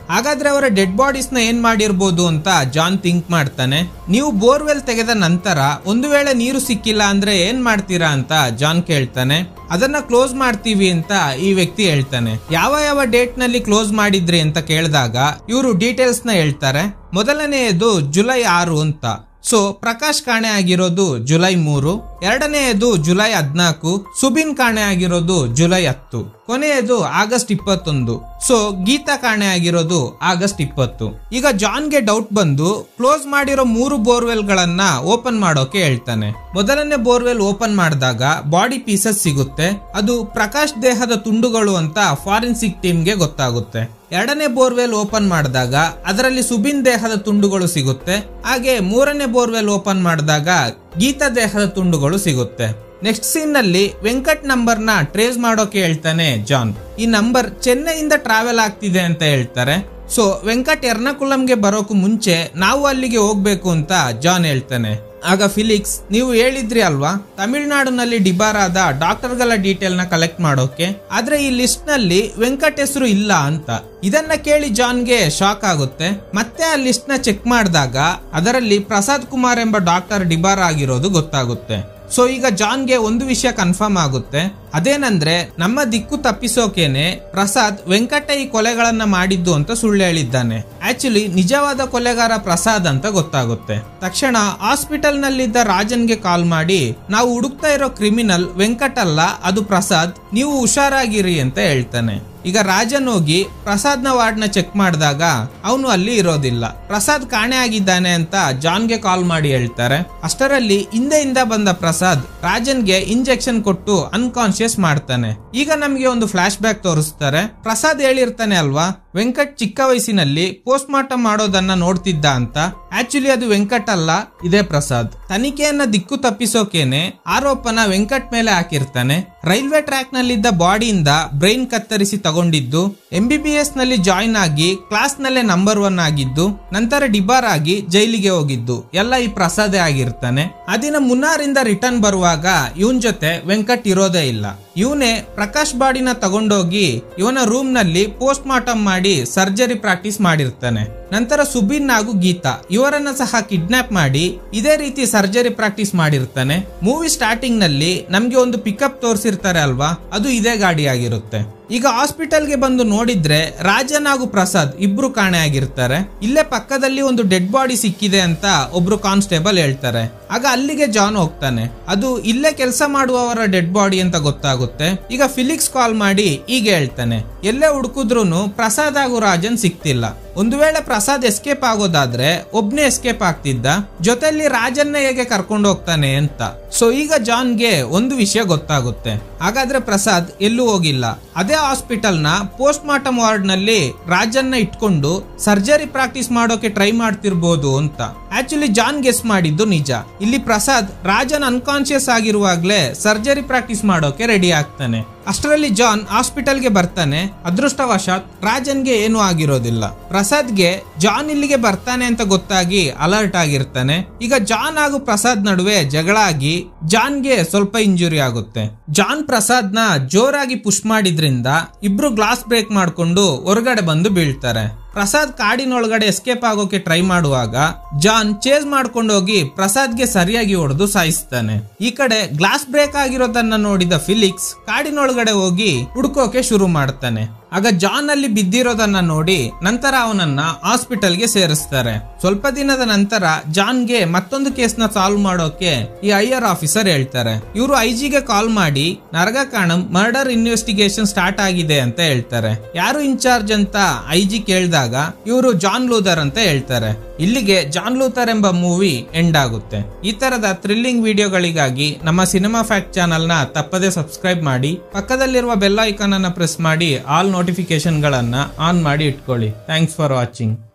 ಹಾಗಾದ್ರೆ ಅವರ ಡೆಡ್ ಬಾಡೀಸ್ ನ ಏನ್ ಮಾಡಿರ್ಬೋದು ಅಂತ ಜಾನ್ ಥಿಂಕ್ ಮಾಡ್ತಾನೆ ನೀವು ಬೋರ್ವೆಲ್ ತೆಗೆದ ನಂತರ ಒಂದು ವೇಳೆ ನೀರು ಸಿಕ್ಕಿಲ್ಲ ಅಂದ್ರೆ ಏನ್ ಮಾಡ್ತೀರಾ ಅಂತ ಜಾನ್ ಕೇಳ್ತಾನೆ ಅದನ್ನ ಕ್ಲೋಸ್ ಮಾಡ್ತೀವಿ ಅಂತ ಈ ವ್ಯಕ್ತಿ ಹೇಳ್ತಾನೆ ಯಾವ ಯಾವ ಡೇಟ್ ನಲ್ಲಿ ಕ್ಲೋಸ್ ಮಾಡಿದ್ರಿ ಅಂತ ಕೇಳಿದಾಗ ಇವರು ಡೀಟೇಲ್ಸ್ ನ ಹೇಳ್ತಾರೆ ಮೊದಲನೆಯದು ಜುಲೈ ಆರು ಅಂತ ಸೊ ಪ್ರಕಾಶ್ ಕಾಣೆ ಆಗಿರೋದು ಜುಲೈ ಮೂರು ಎರಡನೆಯದು ಜುಲೈ ಹದ್ನಾಲ್ಕು ಸುಬಿನ್ ಕಾಣೆ ಆಗಿರೋದು ಜುಲೈ ಹತ್ತು ಕೊನೆಯದು ಆಗಸ್ಟ್ ಇಪ್ಪತ್ತೊಂದು ಸೊ ಗೀತಾ ಕಾಣೆ ಆಗಿರೋದು ಆಗಸ್ಟ್ ಇಪ್ಪತ್ತು ಈಗ ಜಾನ್ಗೆ ಡೌಟ್ ಬಂದು ಕ್ಲೋಸ್ ಮಾಡಿರೋ ಮೂರು ಬೋರ್ವೆಲ್ ಗಳನ್ನ ಓಪನ್ ಮಾಡೋಕೆ ಹೇಳ್ತಾನೆ ಮೊದಲನೇ ಬೋರ್ವೆಲ್ ಓಪನ್ ಮಾಡಿದಾಗ ಬಾಡಿ ಪೀಸಸ್ ಸಿಗುತ್ತೆ ಅದು ಪ್ರಕಾಶ್ ದೇಹದ ತುಂಡುಗಳು ಅಂತ ಫಾರೆನ್ಸಿಕ್ ಟೀಮ್ಗೆ ಗೊತ್ತಾಗುತ್ತೆ ಎರಡನೇ ಬೋರ್ವೆಲ್ ಓಪನ್ ಮಾಡಿದಾಗ ಅದರಲ್ಲಿ ಸುಬಿನ್ ದೇಹದ ತುಂಡುಗಳು ಸಿಗುತ್ತೆ ಹಾಗೆ ಮೂರನೇ ಬೋರ್ವೆಲ್ ಓಪನ್ ಮಾಡಿದಾಗ ಗೀತಾ ದೇಹದ ತುಂಡುಗಳು ಸಿಗುತ್ತೆ ನೆಕ್ಸ್ಟ್ ಸೀನ್ ನಲ್ಲಿ ವೆಂಕಟ್ ನಂಬರ್ ನ ಟ್ರೇಸ್ ಮಾಡೋಕೆ ಹೇಳ್ತಾನೆ ಜಾನ್ ಈ ನಂಬರ್ ಚೆನ್ನೈಯಿಂದ ಟ್ರಾವೆಲ್ ಆಗ್ತಿದೆ ಅಂತ ಹೇಳ್ತಾರೆ ಸೊ ವೆಂಕಟ್ ಎರ್ನಾಕುಲಂಗೆ ಬರೋಕು ಮುಂಚೆ ನಾವು ಅಲ್ಲಿಗೆ ಹೋಗ್ಬೇಕು ಅಂತ ಜಾನ್ ಹೇಳ್ತಾನೆ ಆಗ ಫಿಲಿಕ್ಸ್ ನೀವು ಹೇಳಿದ್ರಿ ಅಲ್ವಾ ತಮಿಳುನಾಡಿನಲ್ಲಿ ಡಿಬಾರಾದ ಡಾಕ್ಟರ್ಗಳ ಡೀಟೇಲ್ ನ ಕಲೆಕ್ಟ್ ಮಾಡೋಕೆ ಆದ್ರೆ ಈ ಲಿಸ್ಟ್ ನಲ್ಲಿ ವೆಂಕಟ್ ಹೆಸರು ಇಲ್ಲ ಅಂತ ಇದನ್ನ ಕೇಳಿ ಜಾನ್ಗೆ ಶಾಕ್ ಆಗುತ್ತೆ ಮತ್ತೆ ಆ ಲಿಸ್ಟ್ ನ ಚೆಕ್ ಮಾಡಿದಾಗ ಅದರಲ್ಲಿ ಪ್ರಸಾದ್ ಕುಮಾರ್ ಎಂಬ ಡಾಕ್ಟರ್ ಡಿಬಾರ್ ಆಗಿರೋದು ಗೊತ್ತಾಗುತ್ತೆ ಸೊ ಈಗ ಜಾನ್ಗೆ ಒಂದು ವಿಷಯ ಕನ್ಫರ್ಮ್ ಆಗುತ್ತೆ ಅದೇನಂದ್ರೆ ನಮ್ಮ ದಿಕ್ಕು ತಪ್ಪಿಸೋಕೇನೆ ಪ್ರಸಾದ್ ವೆಂಕಟ ಈ ಕೊಲೆಗಳನ್ನ ಮಾಡಿದ್ದು ಅಂತ ಸುಳ್ಳು ಹೇಳಿದ್ದಾನೆ ಆಕ್ಚುಲಿ ನಿಜವಾದ ಕೊಲೆಗಾರ ಪ್ರಸಾದ್ ಅಂತ ಗೊತ್ತಾಗುತ್ತೆ ತಕ್ಷಣ ಹಾಸ್ಪಿಟಲ್ ನಲ್ಲಿದ್ದ ರಾಜನ್ಗೆ ಕಾಲ್ ಮಾಡಿ ನಾವು ಹುಡುಕ್ತಾ ಇರೋ ಕ್ರಿಮಿನಲ್ ವೆಂಕಟ್ ಅಲ್ಲ ಅದು ಪ್ರಸಾದ್ ನೀವು ಹುಷಾರಾಗಿರಿ ಅಂತ ಹೇಳ್ತಾನೆ ಈಗ ರಾಜನ್ ಹೋಗಿ ಪ್ರಸಾದ್ನ ವಾರ್ಡ್ನ ಚೆಕ್ ಮಾಡಿದಾಗ ಅವನು ಅಲ್ಲಿ ಇರೋದಿಲ್ಲ ಪ್ರಸಾದ್ ಕಾಣೆ ಆಗಿದ್ದಾನೆ ಅಂತ ಜಾನ್ಗೆ ಕಾಲ್ ಮಾಡಿ ಹೇಳ್ತಾರೆ ಅಷ್ಟರಲ್ಲಿ ಹಿಂದೆಯಿಂದ ಬಂದ ಪ್ರಸಾದ್ ರಾಜನ್ಗೆ ಇಂಜೆಕ್ಷನ್ ಕೊಟ್ಟು ಅನ್ಕಾನ್ಶಿಯಸ್ ಮಾಡ್ತಾನೆ ಈಗ ನಮ್ಗೆ ಒಂದು ಫ್ಲಾಶ್ ಬ್ಯಾಕ್ ತೋರಿಸ್ತಾರೆ ಪ್ರಸಾದ್ ಹೇಳಿರ್ತಾನೆ ಅಲ್ವಾ ವೆಂಕಟ್ ಚಿಕ್ಕ ವಯಸ್ಸಿನಲ್ಲಿ ಪೋಸ್ಟ್ ಮಾರ್ಟಮ್ ಮಾಡೋದನ್ನ ನೋಡ್ತಿದ್ದ ಅಂತ ಆಕ್ಚುಲಿ ಅದು ವೆಂಕಟ್ ಅಲ್ಲ ಇದೇ ಪ್ರಸಾದ್ ತನಿಖೆಯನ್ನ ದಿಕ್ಕು ತಪ್ಪಿಸೋಕೇನೆ ಆರೋಪನ ವೆಂಕಟ್ ಮೇಲೆ ಹಾಕಿರ್ತಾನೆ ರೈಲ್ವೆ ಟ್ರ್ಯಾಕ್ ನಲ್ಲಿದ್ದ ಬಾಡಿಯಿಂದ ಬ್ರೈನ್ ಕತ್ತರಿಸಿ ತಗೊಂಡಿದ್ದು ಎಂ ಬಿ ಬಿ ಎಸ್ ನಲ್ಲಿ ಜಾಯಿನ್ ಆಗಿ ಕ್ಲಾಸ್ ನಲ್ಲೇ ನಂಬರ್ ಒನ್ ಆಗಿದ್ದು ನಂತರ ಡಿಬಾರ್ ಆಗಿ ಜೈಲಿಗೆ ಹೋಗಿದ್ದು ಎಲ್ಲ ಈ ಪ್ರಸಾದೇ ಆಗಿರ್ತಾನೆ ಆ ದಿನ ಮುನ್ನಾರಿಂದ ರಿಟರ್ನ್ ಬರುವಾಗ ಇವನ್ ಜೊತೆ ವೆಂಕಟ್ ಇರೋದೇ ಇಲ್ಲ ಇವನೇ ಪ್ರಕಾಶ್ ಬಾಡಿನ ತಗೊಂಡೋಗಿ ಇವನ ರೂಮ್ ನಲ್ಲಿ ಪೋಸ್ಟ್ ಮಾರ್ಟಮ್ ಮಾಡಿ ಸರ್ಜರಿ ಪ್ರಾಕ್ಟೀಸ್ ಮಾಡಿರ್ತಾನೆ ನಂತರ ಸುಬಿನ್ ಹಾಗೂ ಗೀತಾ ಇವರನ್ನ ಸಹ ಕಿಡ್ನಾಪ್ ಮಾಡಿ ಇದೇ ರೀತಿ ಸರ್ಜರಿ ಪ್ರಾಕ್ಟೀಸ್ ಮಾಡಿರ್ತಾನೆ ಮೂವಿ ಸ್ಟಾರ್ಟಿಂಗ್ ನಲ್ಲಿ ನಮ್ಗೆ ಒಂದು ಪಿಕಪ್ ತೋರಿಸಿರ್ತಾರೆ ಅಲ್ವಾ ಅದು ಇದೇ ಗಾಡಿ ಆಗಿರುತ್ತೆ ಈಗ ಹಾಸ್ಪಿಟಲ್ಗೆ ಬಂದು ನೋಡಿದ್ರೆ ರಾಜನ್ ಹಾಗೂ ಪ್ರಸಾದ್ ಇಬ್ರು ಕಾಣೆ ಆಗಿರ್ತಾರೆ ಇಲ್ಲೇ ಪಕ್ಕದಲ್ಲಿ ಒಂದು ಡೆಡ್ ಬಾಡಿ ಸಿಕ್ಕಿದೆ ಅಂತ ಒಬ್ರು ಕಾನ್ಸ್ಟೇಬಲ್ ಹೇಳ್ತಾರೆ ಆಗ ಅಲ್ಲಿಗೆ ಜಾನ್ ಹೋಗ್ತಾನೆ ಅದು ಇಲ್ಲೇ ಕೆಲಸ ಮಾಡುವವರ ಡೆಡ್ ಬಾಡಿ ಅಂತ ಗೊತ್ತಾಗುತ್ತೆ ಈಗ ಫಿಲಿಕ್ಸ್ ಕಾಲ್ ಮಾಡಿ ಈಗ ಹೇಳ್ತಾನೆ ಎಲ್ಲೇ ಹುಡುಕಿದ್ರು ಪ್ರಸಾದ್ ಹಾಗೂ ರಾಜನ್ ಸಿಕ್ತಿಲ್ಲ ಒಂದು ವೇಳೆ ಪ್ರಸಾದ್ ಎಸ್ಕೇಪ್ ಆಗೋದಾದ್ರೆ ಒಬ್ನೇ ಎಸ್ಕೇಪ್ ಆಗ್ತಿದ್ದ ಜೊತೆಲಿ ರಾಜನ್ನ ಹೇಗೆ ಕರ್ಕೊಂಡು ಹೋಗ್ತಾನೆ ಅಂತ ಸೊ ಈಗ ಜಾನ್ಗೆ ಒಂದು ವಿಷಯ ಗೊತ್ತಾಗುತ್ತೆ ಹಾಗಾದ್ರೆ ಪ್ರಸಾದ್ ಎಲ್ಲೂ ಹೋಗಿಲ್ಲ ಅದೇ ಹಾಸ್ಪಿಟಲ್ ನ ಪೋಸ್ಟ್ ಮಾರ್ಟಮ್ ವಾರ್ಡ್ ನಲ್ಲಿ ರಾಜನ್ನ ಇಟ್ಕೊಂಡು ಸರ್ಜರಿ ಪ್ರಾಕ್ಟೀಸ್ ಮಾಡೋಕೆ ಟ್ರೈ ಮಾಡ್ತಿರ್ಬೋದು ಅಂತ ಆಕ್ಚುಲಿ ಜಾನ್ ಗೆಸ್ ಮಾಡಿದ್ದು ನಿಜ ಇಲ್ಲಿ ಪ್ರಸಾದ್ ರಾಜನ್ ಅನ್ಕಾನ್ಶಿಯಸ್ ಆಗಿರುವಾಗ್ಲೇ ಸರ್ಜರಿ ಪ್ರಾಕ್ಟೀಸ್ ಮಾಡೋಕೆ ರೆಡಿ ಆಗ್ತಾನೆ ಅಷ್ಟರಲ್ಲಿ ಜಾನ್ ಹಾಸ್ಪಿಟಲ್ಗೆ ಬರ್ತಾನೆ ಅದೃಷ್ಟವಶಾತ್ ರಾಜನ್ಗೆ ಏನೂ ಆಗಿರೋದಿಲ್ಲ ಪ್ರಸಾದ್ಗೆ ಜಾನ್ ಇಲ್ಲಿಗೆ ಬರ್ತಾನೆ ಅಂತ ಗೊತ್ತಾಗಿ ಅಲರ್ಟ್ ಆಗಿರ್ತಾನೆ ಈಗ ಜಾನ್ ಹಾಗೂ ಪ್ರಸಾದ್ ನಡುವೆ ಜಗಳ ಆಗಿ ಜಾನ್ಗೆ ಸ್ವಲ್ಪ ಇಂಜುರಿ ಆಗುತ್ತೆ ಜಾನ್ ಪ್ರಸಾದ್ನ ಜೋರಾಗಿ ಪುಷ್ ಮಾಡಿದ್ರಿಂದ ಇಬ್ರು ಗ್ಲಾಸ್ ಬ್ರೇಕ್ ಮಾಡ್ಕೊಂಡು ಹೊರಗಡೆ ಬಂದು ಬೀಳ್ತಾರೆ ಪ್ರಸಾದ್ ಕಾಡಿನೊಳಗಡೆ ಎಸ್ಕೇಪ್ ಆಗೋಕೆ ಟ್ರೈ ಮಾಡುವಾಗ ಜಾನ್ ಚೇಸ್ ಮಾಡ್ಕೊಂಡು ಹೋಗಿ ಪ್ರಸಾದ್ಗೆ ಸರಿಯಾಗಿ ಹೊಡೆದು ಸಾಯಿಸ್ತಾನೆ ಈ ಕಡೆ ಗ್ಲಾಸ್ ಬ್ರೇಕ್ ಆಗಿರೋದನ್ನ ನೋಡಿದ ಫಿಲಿಕ್ಸ್ ಕಾಡಿನೊಳಗಡೆ ಹೋಗಿ ಹುಡುಕೋಕೆ ಶುರು ಮಾಡ್ತಾನೆ ಆಗ ಜಾನ್ ಅಲ್ಲಿ ಬಿದ್ದಿರೋದನ್ನ ನೋಡಿ ನಂತರ ಅವನನ್ನ ಹಾಸ್ಪಿಟಲ್ಗೆ ಸೇರಿಸ್ತಾರೆ ಸ್ವಲ್ಪ ದಿನದ ನಂತರ ಜಾನ್ಗೆ ಮತ್ತೊಂದು ಕೇಸ್ನ ಸಾಲ್ವ್ ಮಾಡೋಕೆ ಈ ಐಆರ್ ಆಫೀಸರ್ ಹೇಳ್ತಾರೆ ಇವರು ಐಜಿಗೆ ಕಾಲ್ ಮಾಡಿ ನರಗ ಕಾಣಂ ಮರ್ಡರ್ ಇನ್ವೆಸ್ಟಿಗೇಷನ್ ಸ್ಟಾರ್ಟ್ ಆಗಿದೆ ಅಂತ ಹೇಳ್ತಾರೆ ಯಾರು ಇನ್ಚಾರ್ಜ್ ಅಂತ ಐಜಿ ಕೇಳಿದಾಗ ಇವರು ಜಾನ್ ಲೂಥರ್ ಅಂತ ಹೇಳ್ತಾರೆ ಇಲ್ಲಿಗೆ ಜಾನ್ ಲೂಥರ್ ಎಂಬ ಮೂವಿ ಎಂಡ್ ಆಗುತ್ತೆ ಈ ತರದ ಥ್ರಿಲ್ಲಿಂಗ್ ವಿಡಿಯೋಗಳಿಗಾಗಿ ನಮ್ಮ ಸಿನಿಮಾ ಫ್ಯಾಕ್ಟ್ ಚಾನಲ್ ನ ತಪ್ಪದೆ ಸಬ್ಸ್ಕ್ರೈಬ್ ಮಾಡಿ ಪಕ್ಕದಲ್ಲಿರುವ ಬೆಲ್ ಐಕಾನ್ ಅನ್ನ ಪ್ರೆಸ್ ಮಾಡಿ ಆಲ್ ನೋಟಿಫಿಕೇಶನ್ ಗಳನ್ನ ಆನ್ ಮಾಡಿ ಇಟ್ಕೊಳ್ಳಿ ಥ್ಯಾಂಕ್ಸ್ ಫಾರ್ ವಾಚಿಂಗ್